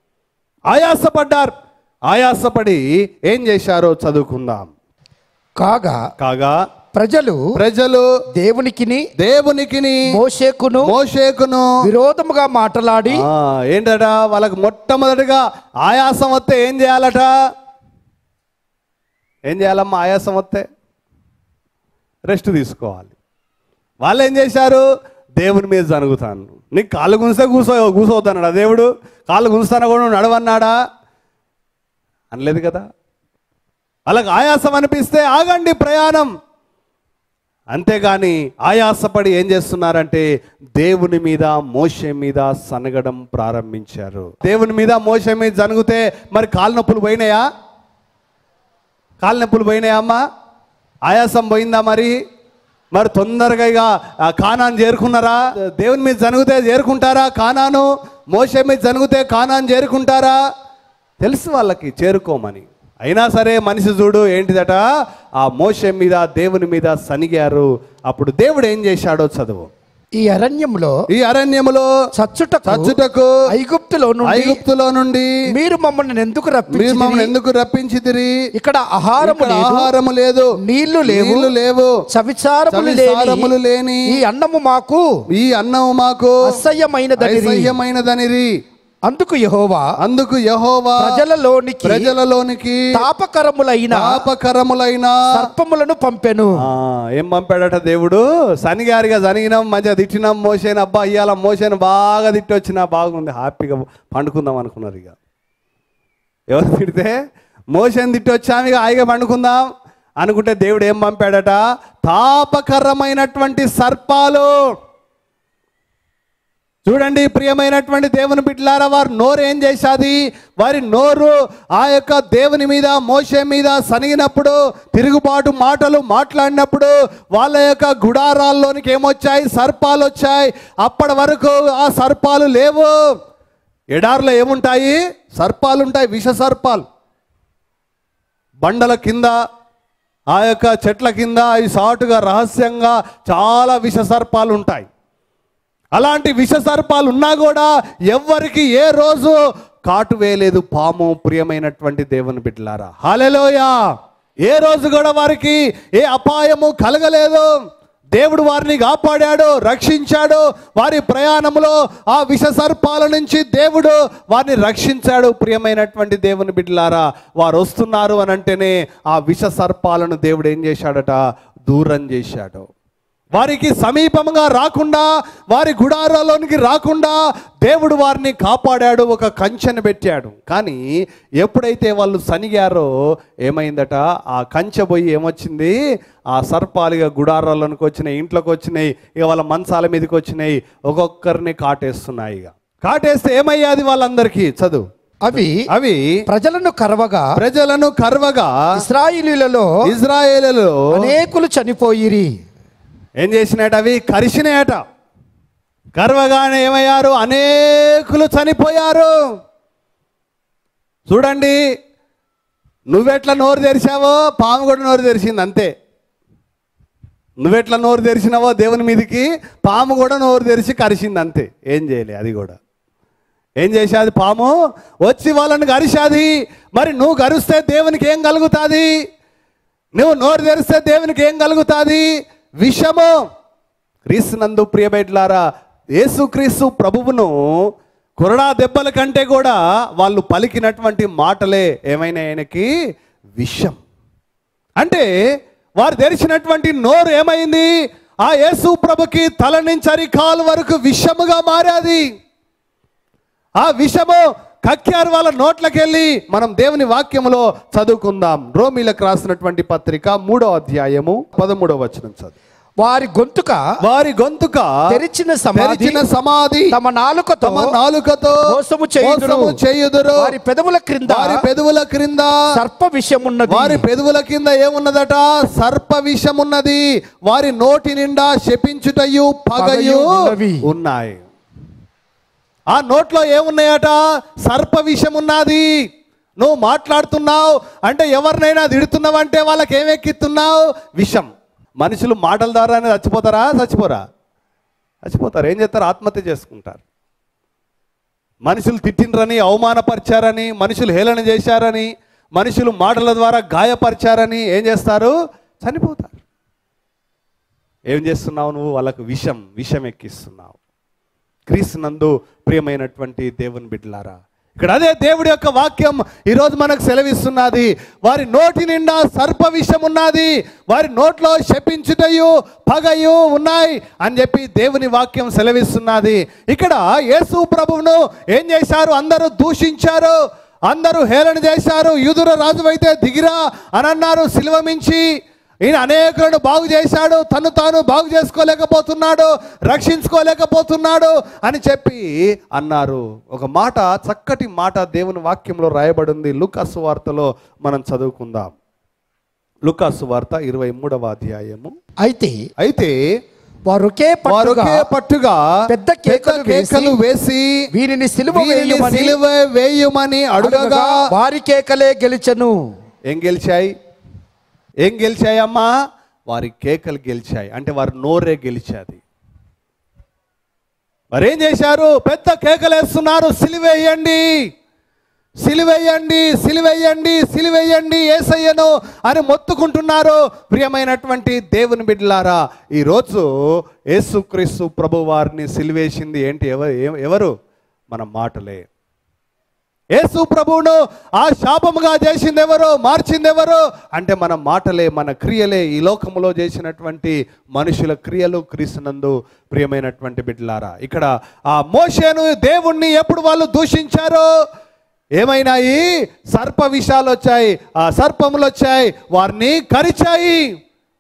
ఆయాసపడ్డారు ఆయాసపడి ఏం చేశారో చదువుకుందాం కాగా కాగా ప్రజలు ప్రజలు దేవునికిని దేవునికిని మోషేకును మోషేకును విరోధముగా మాట్లాడి ఆ, ఏంటట వాళ్ళకి మొట్టమొదటిగా ఆయాసం వస్తే ఏం చేయాలట ఏం చేయాలమ్మా ఆయాసం వస్తే రెస్ట్ తీసుకోవాలి వాళ్ళు ఏం చేశారు దేవుని మీద జరుగుతాను నీకు కాళ్ళు గుంస్తే కూసో కూసవుతాడు దేవుడు కాళ్ళు గుంస్తానా కూడా నువ్వు నడవన్నాడా అనలేదు కదా వాళ్ళకి ఆయాసం అనిపిస్తే ఆగండి ప్రయాణం అంతేగాని ఆయాసపడి ఏం చేస్తున్నారంటే దేవుని మీద మోషే మీద సనగడం ప్రారంభించారు దేవుని మీద మోషే మీద జరుగుతే మరి కాలు నొప్పులు పోయినాయా కాలు నొప్పులు పోయినాయా అమ్మా ఆయాసం పోయిందా మరి మరి తొందరగా ఇక ఆ కానాన్ని చేరుకున్నారా దేవుని మీద జరుగుతే చేరుకుంటారా కానాను మోసే మీద జరుగుతే కానాన్ని చేరుకుంటారా తెలుసు వాళ్ళకి చేరుకోమని అయినా సరే మనిషి చూడు ఏంటిదట ఆ మోసే మీద దేవుని మీద సనిగారు అప్పుడు దేవుడు ఏం చేశాడో చదువు ఈ అరణ్యంలో ఈ అరణ్యములో చచ్చుటకు చచ్చుటకు ఐగుప్తులో నుండి ఐగుప్తులో నుండి మీరు మమ్మల్ని ఎందుకు మీరు రప్పించి మమ్మల్ని ఎందుకు రప్పించిదిరి ఇక్కడ ఆహారము ఇక్కడ లేదు ఆహారము లేదు నీళ్లు లేవు నీళ్లు లేవు సవిచారములు సవిచారములు లేని లేని ఈ అన్నము మాకు ఈ అన్నము మాకు అసహ్యమైనదని అసహ్యమైనదనిరి అందుకు యెహోవా అందుకు యహోవా ప్రజలలోనికి ప్రజలలోనికి తాపకరములైన పాపకరములైన సర్పములను పంపెను ఆ, ఏం పంపాడట దేవుడు శనిగారిగా జనిగినాం మంచిగా తిట్టినాం మోసేను అబ్బా ఇవాళ మోసేను బాగా తిట్టి వచ్చినా బాగుంది హ్యాపీగా పండుకుందాం అనుకున్నారు ఇక ఎవరు తిడితే మోసేను తిట్టి వచ్చాము ఇక హాయిగా పండుకుందాం అనుకుంటే దేవుడు ఏం పంపాడట తాపకరమైనటువంటి సర్పాలు చూడండి ప్రియమైనటువంటి దేవుని బిడ్డలారా వారి నోరు ఏం చేశాది వారి నోరు ఆ యొక్క దేవుని మీద మోసే మీద సనిగినప్పుడు తిరుగుబాటు మాటలు మాట్లాడినప్పుడు వాళ్ళ యొక్క గుడారాల్లోనికి ఏమొచ్చాయి సర్పాలు వచ్చాయి అప్పటి వరకు ఆ సర్పాలు లేవు ఎడారిలో ఏముంటాయి సర్పాలు ఉంటాయి విష సర్పాలు బండల కింద ఆ యొక్క చెట్ల కింద ఈ సాటుగా రహస్యంగా చాలా విష సర్పాలు ఉంటాయి అలాంటి విష సర్పాలు ఉన్నా కూడా ఎవ్వరికి ఏ రోజు కాటు వేయలేదు పాము ప్రియమైనటువంటి దేవుని బిడ్డలారా హాలెలోయా ఏ రోజు కూడా వారికి ఏ అపాయము కలగలేదు దేవుడు వారిని కాపాడాడు రక్షించాడు వారి ప్రయాణంలో ఆ విష సర్పాల నుంచి దేవుడు వారిని రక్షించాడు ప్రియమైనటువంటి దేవుని బిడ్డలారా వారు వస్తున్నారు అని అంటేనే ఆ విష సర్పాలను దేవుడు ఏం చేశాడట దూరం చేశాడు వారికి సమీపంగా రాకుండా వారి గుడారాలోనికి రాకుండా దేవుడు వారిని కాపాడాడు ఒక కంచెను పెట్టాడు కానీ ఎప్పుడైతే వాళ్ళు సనిగారో ఏమైందట ఆ కంచె పోయి ఏమొచ్చింది ఆ సర్పాలుగా గుడారాల్లోనికి వచ్చినాయి ఇంట్లోకి వచ్చినాయి ఇక వాళ్ళ మంచాల మీదకి వచ్చినాయి ఒక్కొక్కరిని కాటేస్తున్నాయి ఇక కాటేస్తే ఏమయ్యాది వాళ్ళందరికీ చదువు అవి అవి ప్రజలను కరవగా ప్రజలను కర్వగా ఇస్రాయిలీలలో ఇజ్రాయేలులో అనేకులు చనిపోయిరి ఏం చేసినాయట అవి కరిసినాయట కరవగానే ఏమయ్యారు అనేకులు చనిపోయారు చూడండి నువ్వెట్లా నోరు తెరిచావో పాము కూడా నోరు తెరిచింది అంతే నువ్వెట్లా నోరు తెరిచినావో దేవుని మీదకి పాము కూడా నోరు తెరిచి కరిచింది అంతే ఏం చేయలే అది కూడా ఏం చేసేది పాము వచ్చి వాళ్ళని గరిచాది మరి నువ్వు గరిస్తే దేవునికి ఏం కలుగుతుంది నువ్వు నోరు తెరిస్తే దేవునికి ఏం కలుగుతుంది విషము క్రీస్తునందు ప్రియబెడ్లారా యేసుక్రీస్తు ప్రభువును కొరడా దెబ్బల కంటే కూడా వాళ్ళు పలికినటువంటి మాటలే ఏమైనా ఆయనకి విషం అంటే వారు తెరిచినటువంటి నోరు ఏమైంది ఆ యేసు ప్రభుకి తల నుంచి అరికాలు వరకు విషముగా మారాది ఆ విషము కక్కారు వాళ్ళ నోట్లకెళ్ళి మనం దేవుని వాక్యములో చదువుకుందాం రోమిలకు రాసినటువంటి పత్రిక మూడో అధ్యాయము పదమూడవ వచనం చదువు వారి గొంతుక వారి గొంతుక తెరిచిన సమాధి తెరిచిన సమాధి తమ నాలుకతో తమ నాలుకతో మోసము చేయుదురు. మోసము చేయుదురు వారి పెదవుల క్రింద వారి పెదవుల క్రింద సర్ప విషయం ఉన్నది వారి పెదవుల కింద ఏమున్నదట సర్ప విషం ఉన్నది వారి నోటి నిండా శపించుటయు పగయు పగయు ఉన్నవి. ఉన్నాయి ఆ నోట్లో ఏమున్నాయట సర్ప విషం ఉన్నది నువ్వు మాట్లాడుతున్నావు అంటే ఎవరినైనా తిడుతున్నావంటే వాళ్ళకి ఏం ఎక్కిస్తున్నావు విషం మనుషులు మాటల ద్వారానే చచ్చిపోతారా చచ్చిపోరా చచ్చిపోతారు ఏం చేస్తారు ఆత్మహత్య చేసుకుంటారు మనుషులు తిట్టినరని అవమానపరిచారని మనుషులు హేళన చేశారని మనుషులు మాటల ద్వారా గాయపరిచారని ఏం చేస్తారు చనిపోతారు ఏం చేస్తున్నావు నువ్వు వాళ్ళకు విషం విషం ఎక్కిస్తున్నావు క్రీస్తునందు ప్రియమైనటువంటి దేవుని బిడ్డలారా ఇక్కడ అదే దేవుడి యొక్క వాక్యం ఈరోజు మనకు సెలవిస్తున్నది వారి నోటి నిండా సర్ప విషం ఉన్నది వారి నోట్లో శపించుటయు పగయు ఉన్నాయి అని చెప్పి దేవుని వాక్యం సెలవిస్తున్నది ఇక్కడ యేసు ప్రభువును ఏం చేశారు అందరూ దూషించారు అందరూ హేళన చేశారు యూదుర రాజు అయితే దిగిరా అని అన్నారు సిలువ మించి ఈయన అనేకులను బాగు చేశాడు తను తాను బాగు చేసుకోలేకపోతున్నాడు రక్షించుకోలేకపోతున్నాడు అని చెప్పి అన్నారు ఒక మాట చక్కటి మాట దేవుని వాక్యంలో రాయబడింది లుకాసు వార్తలో మనం చదువుకుందాం లుకాసు వార్త ఇరవై మూడవ అధ్యాయము అయితే అయితే వారు ఒకే వారు పట్టుగా ఒకే పట్టుగా పెద్ద కేకలు కేకలు వేసి వీరిని సిలువ వీరిని వేయమని సిలువ వేయమని అడగగా అడగగా వారి కేకలే గెలిచెను ఏం గెలిచాయి ఏం గెలిచాయమ్మా వారి కేకలు గెలిచాయి అంటే వారి నోరే గెలిచాది మరేం చేశారు పెద్ద కేకలు వేస్తున్నారు సిలివేయండి సిలివేయండి సిలివేయండి సిలివేయండి ఏసయ్యను అని మొత్తుకుంటున్నారు ప్రియమైనటువంటి దేవుని బిడ్డలారా ఈరోజు యేసుక్రీస్తు ప్రభు వారిని సిలివేసింది ఏంటి ఎవరు ఎవరు మన మాటలే యేసు ప్రభువును ఆ శాపముగా చేసింది ఎవరు మార్చింది ఎవరు అంటే మన మాటలే మన క్రియలే ఈ లోకములో చేసినటువంటి మనుషుల క్రియలు క్రీస్తునందు ప్రియమైనటువంటి బిడ్డలారా ఇక్కడ ఆ మోషేను దేవుణ్ణి ఎప్పుడు వాళ్ళు దూషించారో ఏమైనాయి సర్ప విషాలు వచ్చాయి ఆ సర్పములు వచ్చాయి వారిని కరిచాయి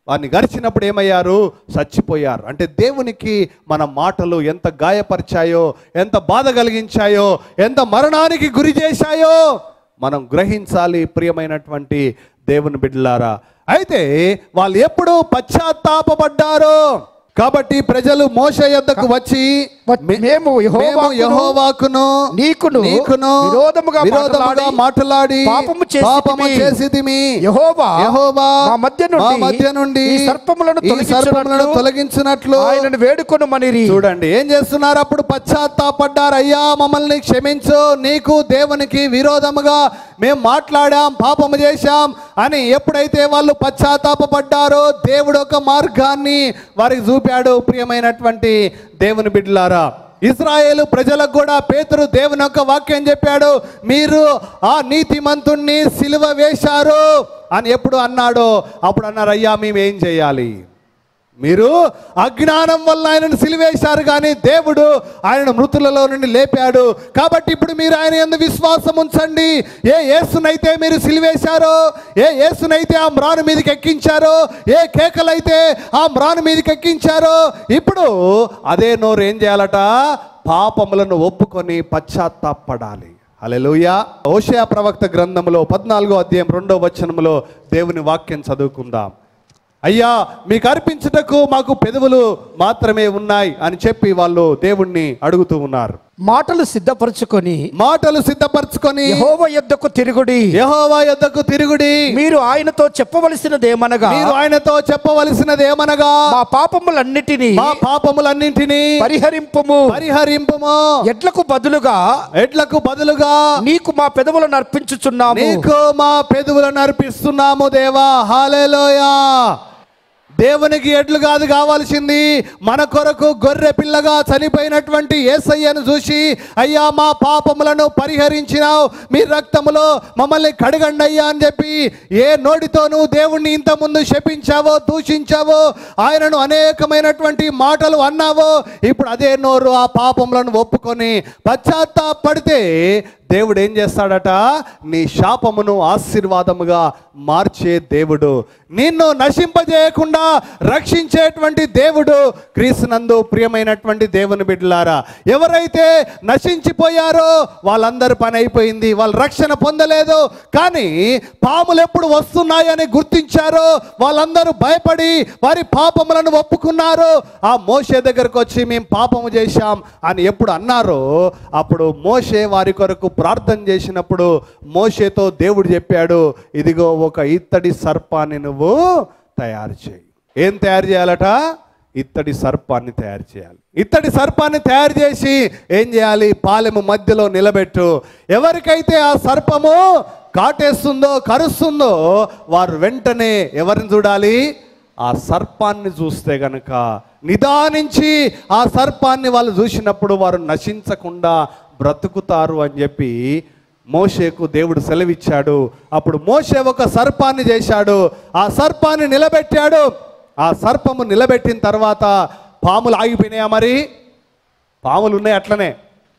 వారిని గరిచినప్పుడు ఏమయ్యారు చచ్చిపోయారు అంటే దేవునికి మన మాటలు ఎంత గాయపరిచాయో ఎంత బాధ కలిగించాయో ఎంత మరణానికి గురి చేశాయో మనం గ్రహించాలి ప్రియమైనటువంటి దేవుని బిడ్డలారా అయితే వాళ్ళు ఎప్పుడు పశ్చాత్తాపపడ్డారో కాబట్టి ప్రజలు మోస యొద్దకు వచ్చి వ- మేము యెహోవాకును, యహోవాకును నీకును నీకును విరోధముగా విరోధముగా మాట్లాడి మాట్లాడి పాపము చేసితిమి. పాపము చేసితిమి యెహోవా యెహోవా మా మధ్య నుండి మా మధ్య నుండి ఈ సర్పములను ఈ తొలగించునట్లు సర్పములను తొలగించినట్లు ఆయనను వేడుకొను మనిరి చూడండి ఏం చేస్తున్నారు అప్పుడు పశ్చాత్తాపడ్డారు అయ్యా మమ్మల్ని క్షమించు నీకు దేవునికి విరోధముగా మేము మాట్లాడాం పాపము చేశాం అని ఎప్పుడైతే వాళ్ళు పశ్చాత్తాపడ్డారో దేవుడు ఒక మార్గాన్ని వారికి చూపాడు ప్రియమైనటువంటి దేవుని బిడ్డలారా ఇస్రాయేలు ప్రజలకు కూడా పేతురు దేవుని యొక్క వాక్యం చెప్పాడు మీరు ఆ నీతిమంతుణ్ణి సిలువ వేశారు అని ఎప్పుడు అన్నాడో అప్పుడు అన్నారు అయ్యా మేము ఏం చేయాలి మీరు అజ్ఞానం వల్ల ఆయనను సిలివేశారు కానీ దేవుడు ఆయనను మృతులలో నుండి లేపాడు కాబట్టి ఇప్పుడు మీరు ఆయన ఎందు విశ్వాసం ఉంచండి ఏ యేసునైతే మీరు సిలివేశారో ఏ యేసునైతే ఆ మ్రాను మీదకి ఎక్కించారో ఏ కేకలైతే ఆ మ్రాను మీదకి ఎక్కించారో ఇప్పుడు అదే నోరు ఏం చేయాలట పాపములను ఒప్పుకొని పశ్చాత్తాపడాలి హల్లెలూయా ఓషయా ప్రవక్త గ్రంథంలో పద్నాలుగో అధ్యాయం రెండో వచనములో దేవుని వాక్యం చదువుకుందాం అయ్యా మీకు అర్పించుటకు మాకు పెదవులు మాత్రమే ఉన్నాయి అని చెప్పి వాళ్ళు దేవుణ్ణి అడుగుతూ ఉన్నారు మాటలు సిద్ధపరచుకొని మాటలు సిద్ధపరచుకొని యెహోవా యొద్దకు తిరుగుడి యెహోవా యొద్దకు తిరుగుడి మీరు ఆయనతో చెప్పవలసినదేమనగా మీరు ఆయనతో చెప్పవలసినది ఏమనగా మా పాపములన్నిటినీ మా పాపములన్నింటినీ పరిహరింపుము పరిహరింపుము ఎడ్లకు బదులుగా ఎడ్లకు బదులుగా నీకు మా పెదవులను అర్పించుచున్నాము నీకు మా పెదవులను అర్పిస్తున్నాము దేవా హాలేలోయా దేవునికి ఎడ్లు కాదు కావాల్సింది మన కొరకు గొర్రె పిల్లగా చనిపోయినటువంటి ఏసయ్యను చూసి అయ్యా మా పాపములను పరిహరించినావు మీ రక్తములో మమ్మల్ని కడగండి అయ్యా అని చెప్పి ఏ నోటితోనూ దేవుణ్ణి ఇంతకుముందు శపించావో దూషించావో ఆయనను అనేకమైనటువంటి మాటలు అన్నావో ఇప్పుడు అదే నోరు ఆ పాపములను ఒప్పుకొని పశ్చాత్తాపడితే దేవుడు ఏం చేస్తాడట నీ శాపమును ఆశీర్వాదముగా మార్చే దేవుడు నిన్ను నశింపజేయకుండా రక్షించేటువంటి దేవుడు క్రీస్తునందు ప్రియమైనటువంటి దేవుని బిడ్డలారా ఎవరైతే నశించిపోయారో వాళ్ళందరి పని అయిపోయింది వాళ్ళు రక్షణ పొందలేదు కానీ పాములు ఎప్పుడు వస్తున్నాయని గుర్తించారో వాళ్ళందరూ భయపడి వారి పాపములను ఒప్పుకున్నారు ఆ మోషే దగ్గరకు వచ్చి మేము పాపము చేశాం అని ఎప్పుడు అన్నారో అప్పుడు మోషే వారి కొరకు ప్రార్థన చేసినప్పుడు మోషేతో దేవుడు చెప్పాడు ఇదిగో ఒక ఇత్తడి సర్పాన్ని నువ్వు తయారు చేయి ఏం తయారు చేయాలట ఇత్తడి సర్పాన్ని తయారు చేయాలి ఇత్తడి సర్పాన్ని తయారు చేసి ఏం చేయాలి పాలెము మధ్యలో నిలబెట్టు ఎవరికైతే ఆ సర్పము కాటేస్తుందో కరుస్తుందో వారు వెంటనే ఎవరిని చూడాలి ఆ సర్పాన్ని చూస్తే గనక నిదానించి ఆ సర్పాన్ని వాళ్ళు చూసినప్పుడు వారు నశించకుండా బ్రతుకుతారు అని చెప్పి మోషేకు దేవుడు సెలవిచ్చాడు అప్పుడు మోషే ఒక సర్పాన్ని చేశాడు ఆ సర్పాన్ని నిలబెట్టాడు ఆ సర్పము నిలబెట్టిన తర్వాత పాములు ఆగిపోయినాయా మరి పాములు ఉన్నాయి అట్లనే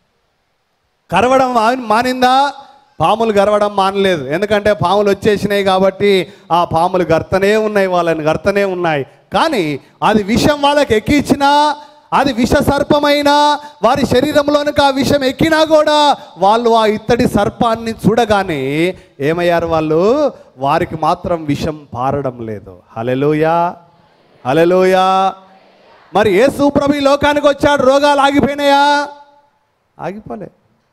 కరవడం ఆన్- మానిందా పాములు గరవడం మానలేదు ఎందుకంటే పాములు వచ్చేసినాయి కాబట్టి ఆ పాములు గర్తనే ఉన్నాయి వాళ్ళని గర్తనే ఉన్నాయి కానీ అది విషం వాళ్ళకి ఎక్కించినా అది విష సర్పమైనా వారి శరీరంలోనికి ఆ విషం ఎక్కినా కూడా వాళ్ళు ఆ ఇత్తడి సర్పాన్ని చూడగానే ఏమయ్యారు వాళ్ళు వారికి మాత్రం విషం పారడం లేదు హలెలోయా హలెలోయా మరి యేసు ప్రభు ఈ లోకానికి వచ్చాడు రోగాలు ఆగిపోయినాయా ఆగిపోలే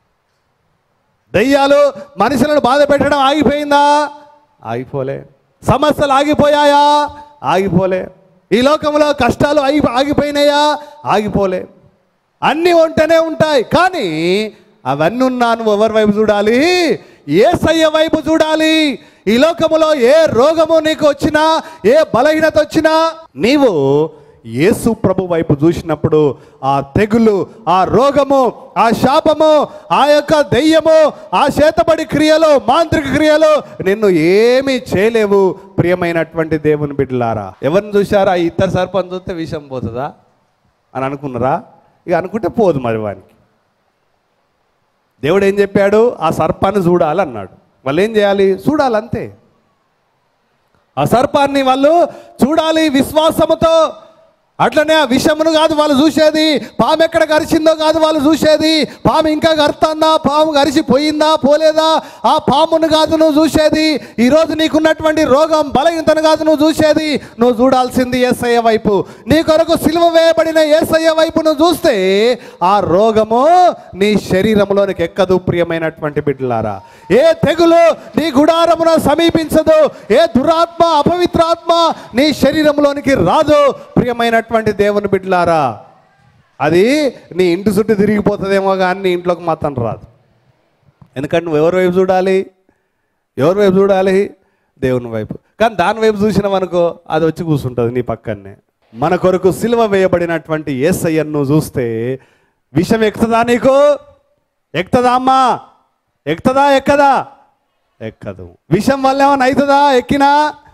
దయ్యాలు మనుషులను బాధ పెట్టడం ఆగిపోయిందా ఆగిపోలే సమస్యలు ఆగిపోయాయా ఆగిపోలే ఈ లోకంలో కష్టాలు ఆగి ఆగిపోయినాయా ఆగిపోలే అన్నీ ఉంటూనే ఉంటాయి కానీ అవన్నీ ఉన్నా నువ్వు ఎవరి వైపు చూడాలి ఏ సయ్య వైపు చూడాలి ఈ లోకములో ఏ రోగము నీకు వచ్చినా ఏ బలహీనత వచ్చినా నీవు యేసు ప్రభు వైపు చూసినప్పుడు ఆ తెగులు ఆ రోగము ఆ శాపము ఆ యొక్క దెయ్యము ఆ చేతబడి క్రియలు మాంత్రిక క్రియలు నిన్ను ఏమీ చేయలేవు ప్రియమైనటువంటి దేవుని బిడ్డలారా ఎవరిని చూశారా ఆ ఇద్దరు సర్పంచ్ చూస్తే విషయం పోతుందా అని అనుకున్నారా ఇక అనుకుంటే పోదు మరి వానికి దేవుడు ఏం చెప్పాడు ఆ సర్పాన్ని చూడాలన్నాడు వాళ్ళు ఏం చేయాలి చూడాలంతే ఆ సర్పాన్ని వాళ్ళు చూడాలి విశ్వాసముతో అట్లనే ఆ విషమును కాదు వాళ్ళు చూసేది పాము ఎక్కడ గరిచిందో కాదు వాళ్ళు చూసేది పాము ఇంకా గరుతుందా పాము గరిచిపోయిందా పోలేదా ఆ పామును కాదు నువ్వు చూసేది ఈరోజు నీకున్నటువంటి రోగం బలహీనతను కాదు నువ్వు చూసేది నువ్వు చూడాల్సింది ఏసయ్య వైపు నీ కొరకు సిలువ వేయబడిన ఏసయ్య వైపు నువ్వు చూస్తే ఆ రోగము నీ శరీరంలోనికి ఎక్కదు ప్రియమైనటువంటి బిడ్డలారా ఏ తెగులు నీ గుడారమున సమీపించదు ఏ దురాత్మ అపవిత్రాత్మ నీ శరీరంలోనికి రాదు ప్రియమైనటువంటి దేవుని బిడ్డలారా అది నీ ఇంటి చుట్టూ తిరిగిపోతుందేమో కానీ నీ ఇంట్లోకి మాత్రం రాదు ఎందుకంటే నువ్వు ఎవరి వైపు చూడాలి ఎవరి వైపు చూడాలి దేవుని వైపు కానీ దాని వైపు చూసినావనుకో అది వచ్చి కూర్చుంటుంది నీ పక్కనే మన కొరకు సిలువ వేయబడినటువంటి ఏసయ్యను నువ్వు చూస్తే విషం ఎక్కుతుందా నీకు ఎక్కుతుందా అమ్మా ఎక్కుతుందా ఎక్కదా ఎక్కదు విషం వల్ల ఏమైనా అవుతుందా ఎక్కినా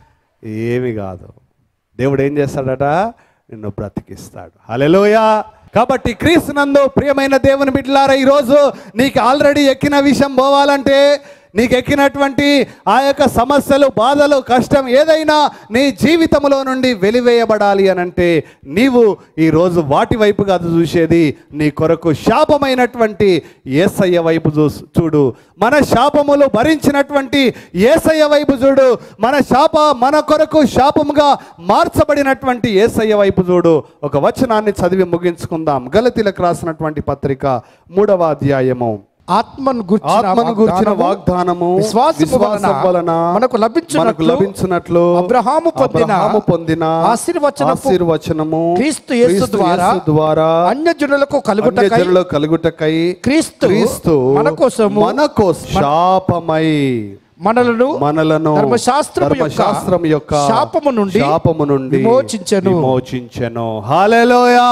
ఏమి కాదు దేవుడు ఏం చేస్తాడట నిన్ను బ్రతికిస్తాడు హలెలోయా కాబట్టి క్రీస్తునందు ప్రియమైన దేవుని బిడ్డలారా ఈరోజు నీకు ఆల్రెడీ ఎక్కిన విషయం పోవాలంటే నీకు ఎక్కినటువంటి ఆ యొక్క సమస్యలు బాధలు కష్టం ఏదైనా నీ జీవితంలో నుండి వెలివేయబడాలి అని అంటే నీవు ఈరోజు వాటి వైపు కాదు చూసేది నీ కొరకు శాపమైనటువంటి ఏసయ్య వైపు చూ చూడు మన శాపములు భరించినటువంటి ఏసయ్య వైపు చూడు మన శాప మన కొరకు శాపముగా మార్చబడినటువంటి ఏసయ్య వైపు చూడు ఒక వచనాన్ని చదివి ముగించుకుందాం గలతీలకు రాసినటువంటి పత్రిక మూడవ అధ్యాయము ఆత్మను గుర్చిన ఆత్మను గురించిన వాగ్దానము, వాగ్దానము విశ్వాసము వలన వలన మనకు లభించినట్లు మనకు లభించినట్లు అబ్రహాము పొందిన అబ్రహాము పొందిన ఆశీర్వచనపు ఆశీర్వచనము క్రీస్తు యేసు ద్వారా ద్వారా అన్యజనులకు కలుగుటకై అన్యజనుల కలుగుటకై క్రీస్తు క్రీస్తు మన కోసము మన కోసం శాపమై మనలను మనలను ధర్మశాస్త్రము యొక్క ధర్మశాస్త్రం యొక్క శాపము నుండి శాపము నుండి విమోచించెను. విమోచించెను హల్లెలూయా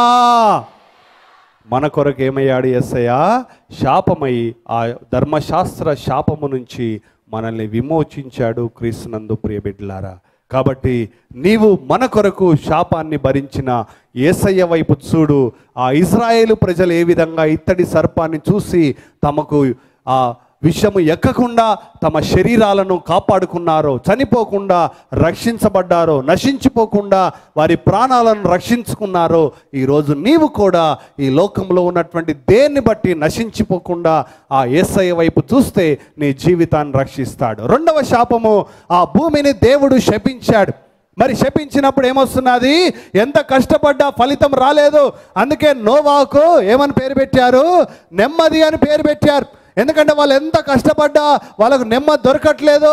మన కొరకు ఏమయ్యాడు ఎస్సయ్య శాపమై ఆ ధర్మశాస్త్ర శాపము నుంచి మనల్ని విమోచించాడు క్రీస్తునందు ప్రియబిడ్లారా కాబట్టి నీవు మన కొరకు శాపాన్ని భరించిన ఏసయ్య వైపు చూడు ఆ ఇజ్రాయేలు ప్రజలు ఏ విధంగా ఇత్తడి సర్పాన్ని చూసి తమకు ఆ విషము ఎక్కకుండా తమ శరీరాలను కాపాడుకున్నారో చనిపోకుండా రక్షించబడ్డారో నశించిపోకుండా వారి ప్రాణాలను రక్షించుకున్నారో ఈరోజు నీవు కూడా ఈ లోకంలో ఉన్నటువంటి దేన్ని బట్టి నశించిపోకుండా ఆ ఏసయ్య వైపు చూస్తే నీ జీవితాన్ని రక్షిస్తాడు రెండవ శాపము ఆ భూమిని దేవుడు శపించాడు మరి శపించినప్పుడు ఏమొస్తున్నది ఎంత కష్టపడ్డా ఫలితం రాలేదు అందుకే నోవాకు ఏమని పేరు పెట్టారు నెమ్మది అని పేరు పెట్టారు ఎందుకంటే వాళ్ళు ఎంత కష్టపడ్డా వాళ్ళకు నెమ్మది దొరకట్లేదు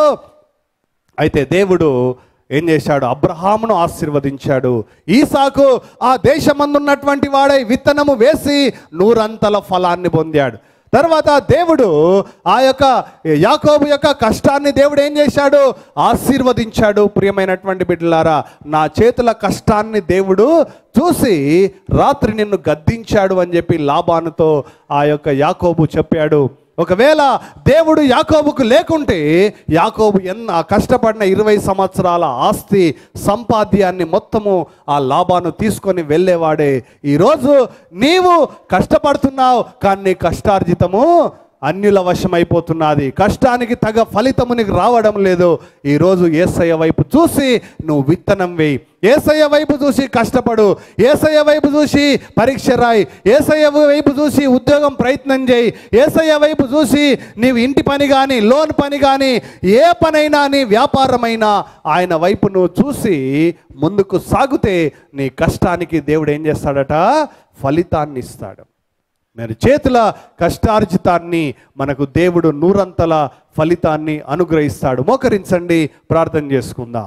అయితే దేవుడు ఏం చేశాడు అబ్రహామును ఆశీర్వదించాడు ఈసాకు ఆ దేశమందున్నటువంటి వాడై విత్తనము వేసి నూరంతల ఫలాన్ని పొందాడు తర్వాత దేవుడు ఆ యొక్క యాకోబు యొక్క కష్టాన్ని దేవుడు ఏం చేశాడు ఆశీర్వదించాడు ప్రియమైనటువంటి బిడ్డలారా నా చేతుల కష్టాన్ని దేవుడు చూసి రాత్రి నిన్ను గద్దించాడు అని చెప్పి లాభానుతో ఆ యొక్క యాకోబు చెప్పాడు ఒకవేళ దేవుడు యాకోబుకు లేకుంటే యాకోబు ఎన్న కష్టపడిన ఇరవై సంవత్సరాల ఆస్తి సంపాద్యాన్ని మొత్తము ఆ లాభాన్ని తీసుకొని వెళ్ళేవాడే ఈరోజు నీవు కష్టపడుతున్నావు కానీ నీ కష్టార్జితము అన్యుల వశమైపోతున్నది కష్టానికి తగ ఫలితము నీకు రావడం లేదు ఈరోజు ఏసయ్య వైపు చూసి నువ్వు విత్తనం వేయి ఏసయ్య వైపు చూసి కష్టపడు ఏసయ్య వైపు చూసి పరీక్ష రాయి ఏసయ్య వైపు చూసి ఉద్యోగం ప్రయత్నం చేయి ఏసయ్య వైపు చూసి నీవు ఇంటి పని కానీ లోన్ పని కానీ ఏ పనైనా నీ వ్యాపారమైనా ఆయన వైపు నువ్వు చూసి ముందుకు సాగితే నీ కష్టానికి దేవుడు ఏం చేస్తాడట ఫలితాన్ని ఇస్తాడు మరి చేతుల కష్టార్జితాన్ని మనకు దేవుడు నూరంతల ఫలితాన్ని అనుగ్రహిస్తాడు మోకరించండి ప్రార్థన చేసుకుందాం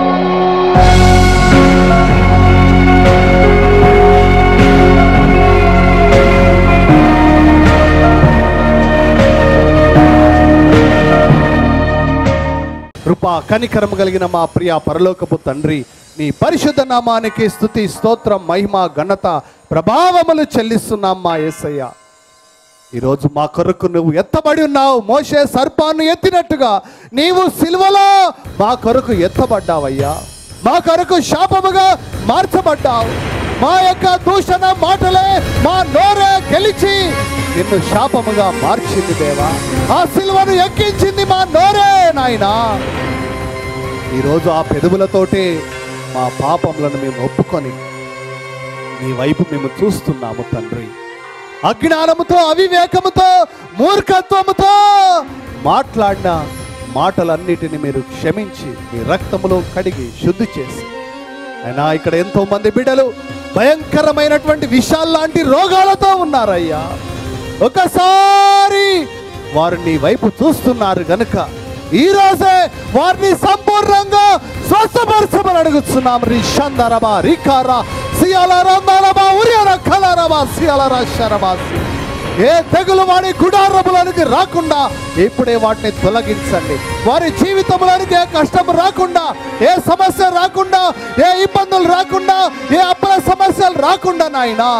కృపా కనికరం కలిగిన మా ప్రియ పరలోకపు తండ్రి నీ పరిశుద్ధ నామానికి స్థుతి స్తోత్రం మహిమ ఘనత ప్రభావములు చెల్లిస్తున్నాం మా యేసయ్య ఈరోజు మా కొరకు నువ్వు ఎత్తబడి ఉన్నావు మోసే సర్పాన్ని ఎత్తినట్టుగా నీవు సిల్వలో మా కొరకు ఎత్తబడ్డావయ్యా మా కొరకు శాపముగా మార్చబడ్డావు మా యొక్క దూషణ మాటలే మా నోరే గెలిచి నిన్ను శాపముగా మార్చింది దేవా ఆ సిల్వను ఎక్కించింది మా నోరే నాయనా ఈరోజు ఆ పెదవులతోటే మా పాపములను మేము ఒప్పుకొని నీ వైపు మేము చూస్తున్నాము తండ్రి అజ్ఞానముతో అవివేకముతో మూర్ఖత్వముతో మాట్లాడిన మాటలన్నిటిని మీరు క్షమించి మీ రక్తములో కడిగి శుద్ధి చేసి అయినా ఇక్కడ ఎంతో మంది బిడ్డలు భయంకరమైనటువంటి విషాల్లాంటి రోగాలతో ఉన్నారయ్యా ఒకసారి వారు నీ వైపు చూస్తున్నారు గనుక ఈ రోజే వారిని సంపూర్ణంగా స్వస్థపరచమని అడుగుతున్నాం రిషందరబా రికారా సియాలరందరబా ఉరియర కలరబా సియాలరా శరబాసి ఏ తెగులు వారి గుడారములనికి రాకుండా ఇప్పుడే వాటిని తొలగించండి వారి జీవితంలోనికి ఏ కష్టం రాకుండా ఏ సమస్య రాకుండా ఏ ఇబ్బందులు రాకుండా ఏ అప్పుల సమస్యలు రాకుండా నాయనా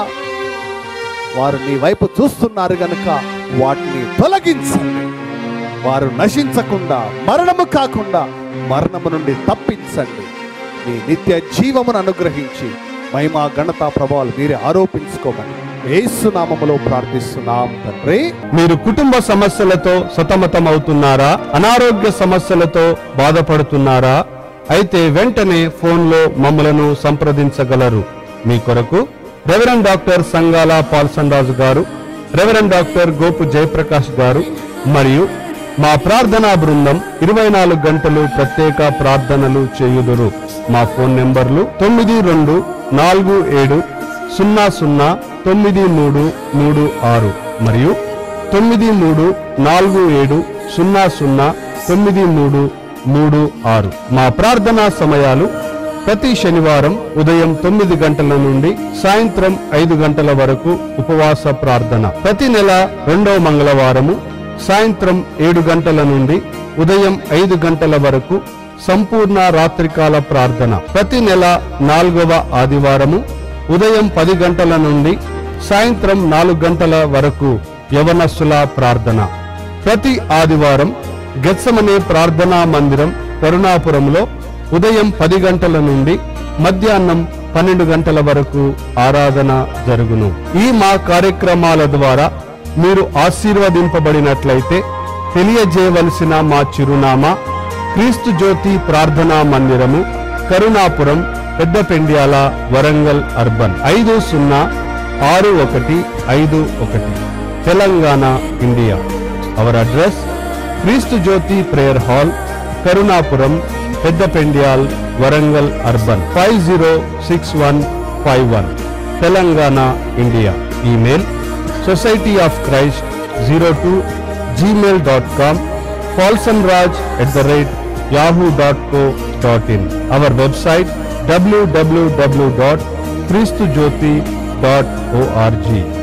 వారు నీ వైపు చూస్తున్నారు గనుక వాటిని తొలగించండి వారు నశించకుండా మరణము కాకుండా మరణము నుండి తప్పించండి మీ నిత్య జీవమును అనుగ్రహించి మహిమా ఘనత ప్రభావాలు మీరే ఆరోపించుకోమని ఏసునామములో ప్రార్థిస్తున్నాం తండ్రి మీరు కుటుంబ సమస్యలతో సతమతమవుతున్నారా అనారోగ్య సమస్యలతో బాధపడుతున్నారా అయితే వెంటనే ఫోన్లో మమ్మలను సంప్రదించగలరు మీ కొరకు reverend doctor Sangala Paulson Raju garu reverend doctor Gopu Jayaprakash గారు మరియు మా ప్రార్థనా బృందం ఇరవై నాలుగు గంటలు ప్రత్యేక ప్రార్థనలు చేయుదురు మా ఫోన్ నెంబర్లు తొమ్మిది రెండు నాలుగు ఏడు సున్నా సున్నా తొమ్మిది మూడు మూడు ఆరు మరియు తొమ్మిది మూడు నాలుగు ఏడు సున్నా సున్నా తొమ్మిది మూడు మూడు ఆరు మా ప్రార్థనా సమయాలు ప్రతి శనివారం ఉదయం తొమ్మిది గంటల నుండి సాయంత్రం ఐదు గంటల వరకు ఉపవాస ప్రార్థన ప్రతి నెల రెండవ మంగళవారము సాయంత్రం ఏడు గంటల నుండి ఉదయం ఐదు గంటల వరకు సంపూర్ణ రాత్రికాల ప్రార్థన ప్రతి నెల నాలుగవ ఆదివారము ఉదయం పది గంటల నుండి సాయంత్రం నాలుగు గంటల వరకు యవనస్సుల ప్రార్థన ప్రతి ఆదివారం గెత్సమనే ప్రార్థనా మందిరం కరుణాపురంలో ఉదయం పది గంటల నుండి మధ్యాహ్నం పన్నెండు గంటల వరకు ఆరాధన జరుగును ఈ మా కార్యక్రమాల ద్వారా మీరు ఆశీర్వదింపబడినట్లయితే తెలియజేయవలసిన మా చిరునామా క్రీస్తు జ్యోతి ప్రార్థనా మందిరము కరుణాపురం పెద్దపెండ్యాల వరంగల్ అర్బన్ ఐదు సున్నా ఆరు ఒకటి ఐదు ఒకటి Telangana India our address Kreesthu Jyothi prayer hall Karunapuram Peddapendyal Warangal urban five zero six one five one Telangana India email society of Christ zero two Gmail dot com Paulson Raj at the rate Yahoo dot co dot in our website WWW dot Kreesthu Jyothi dot ORG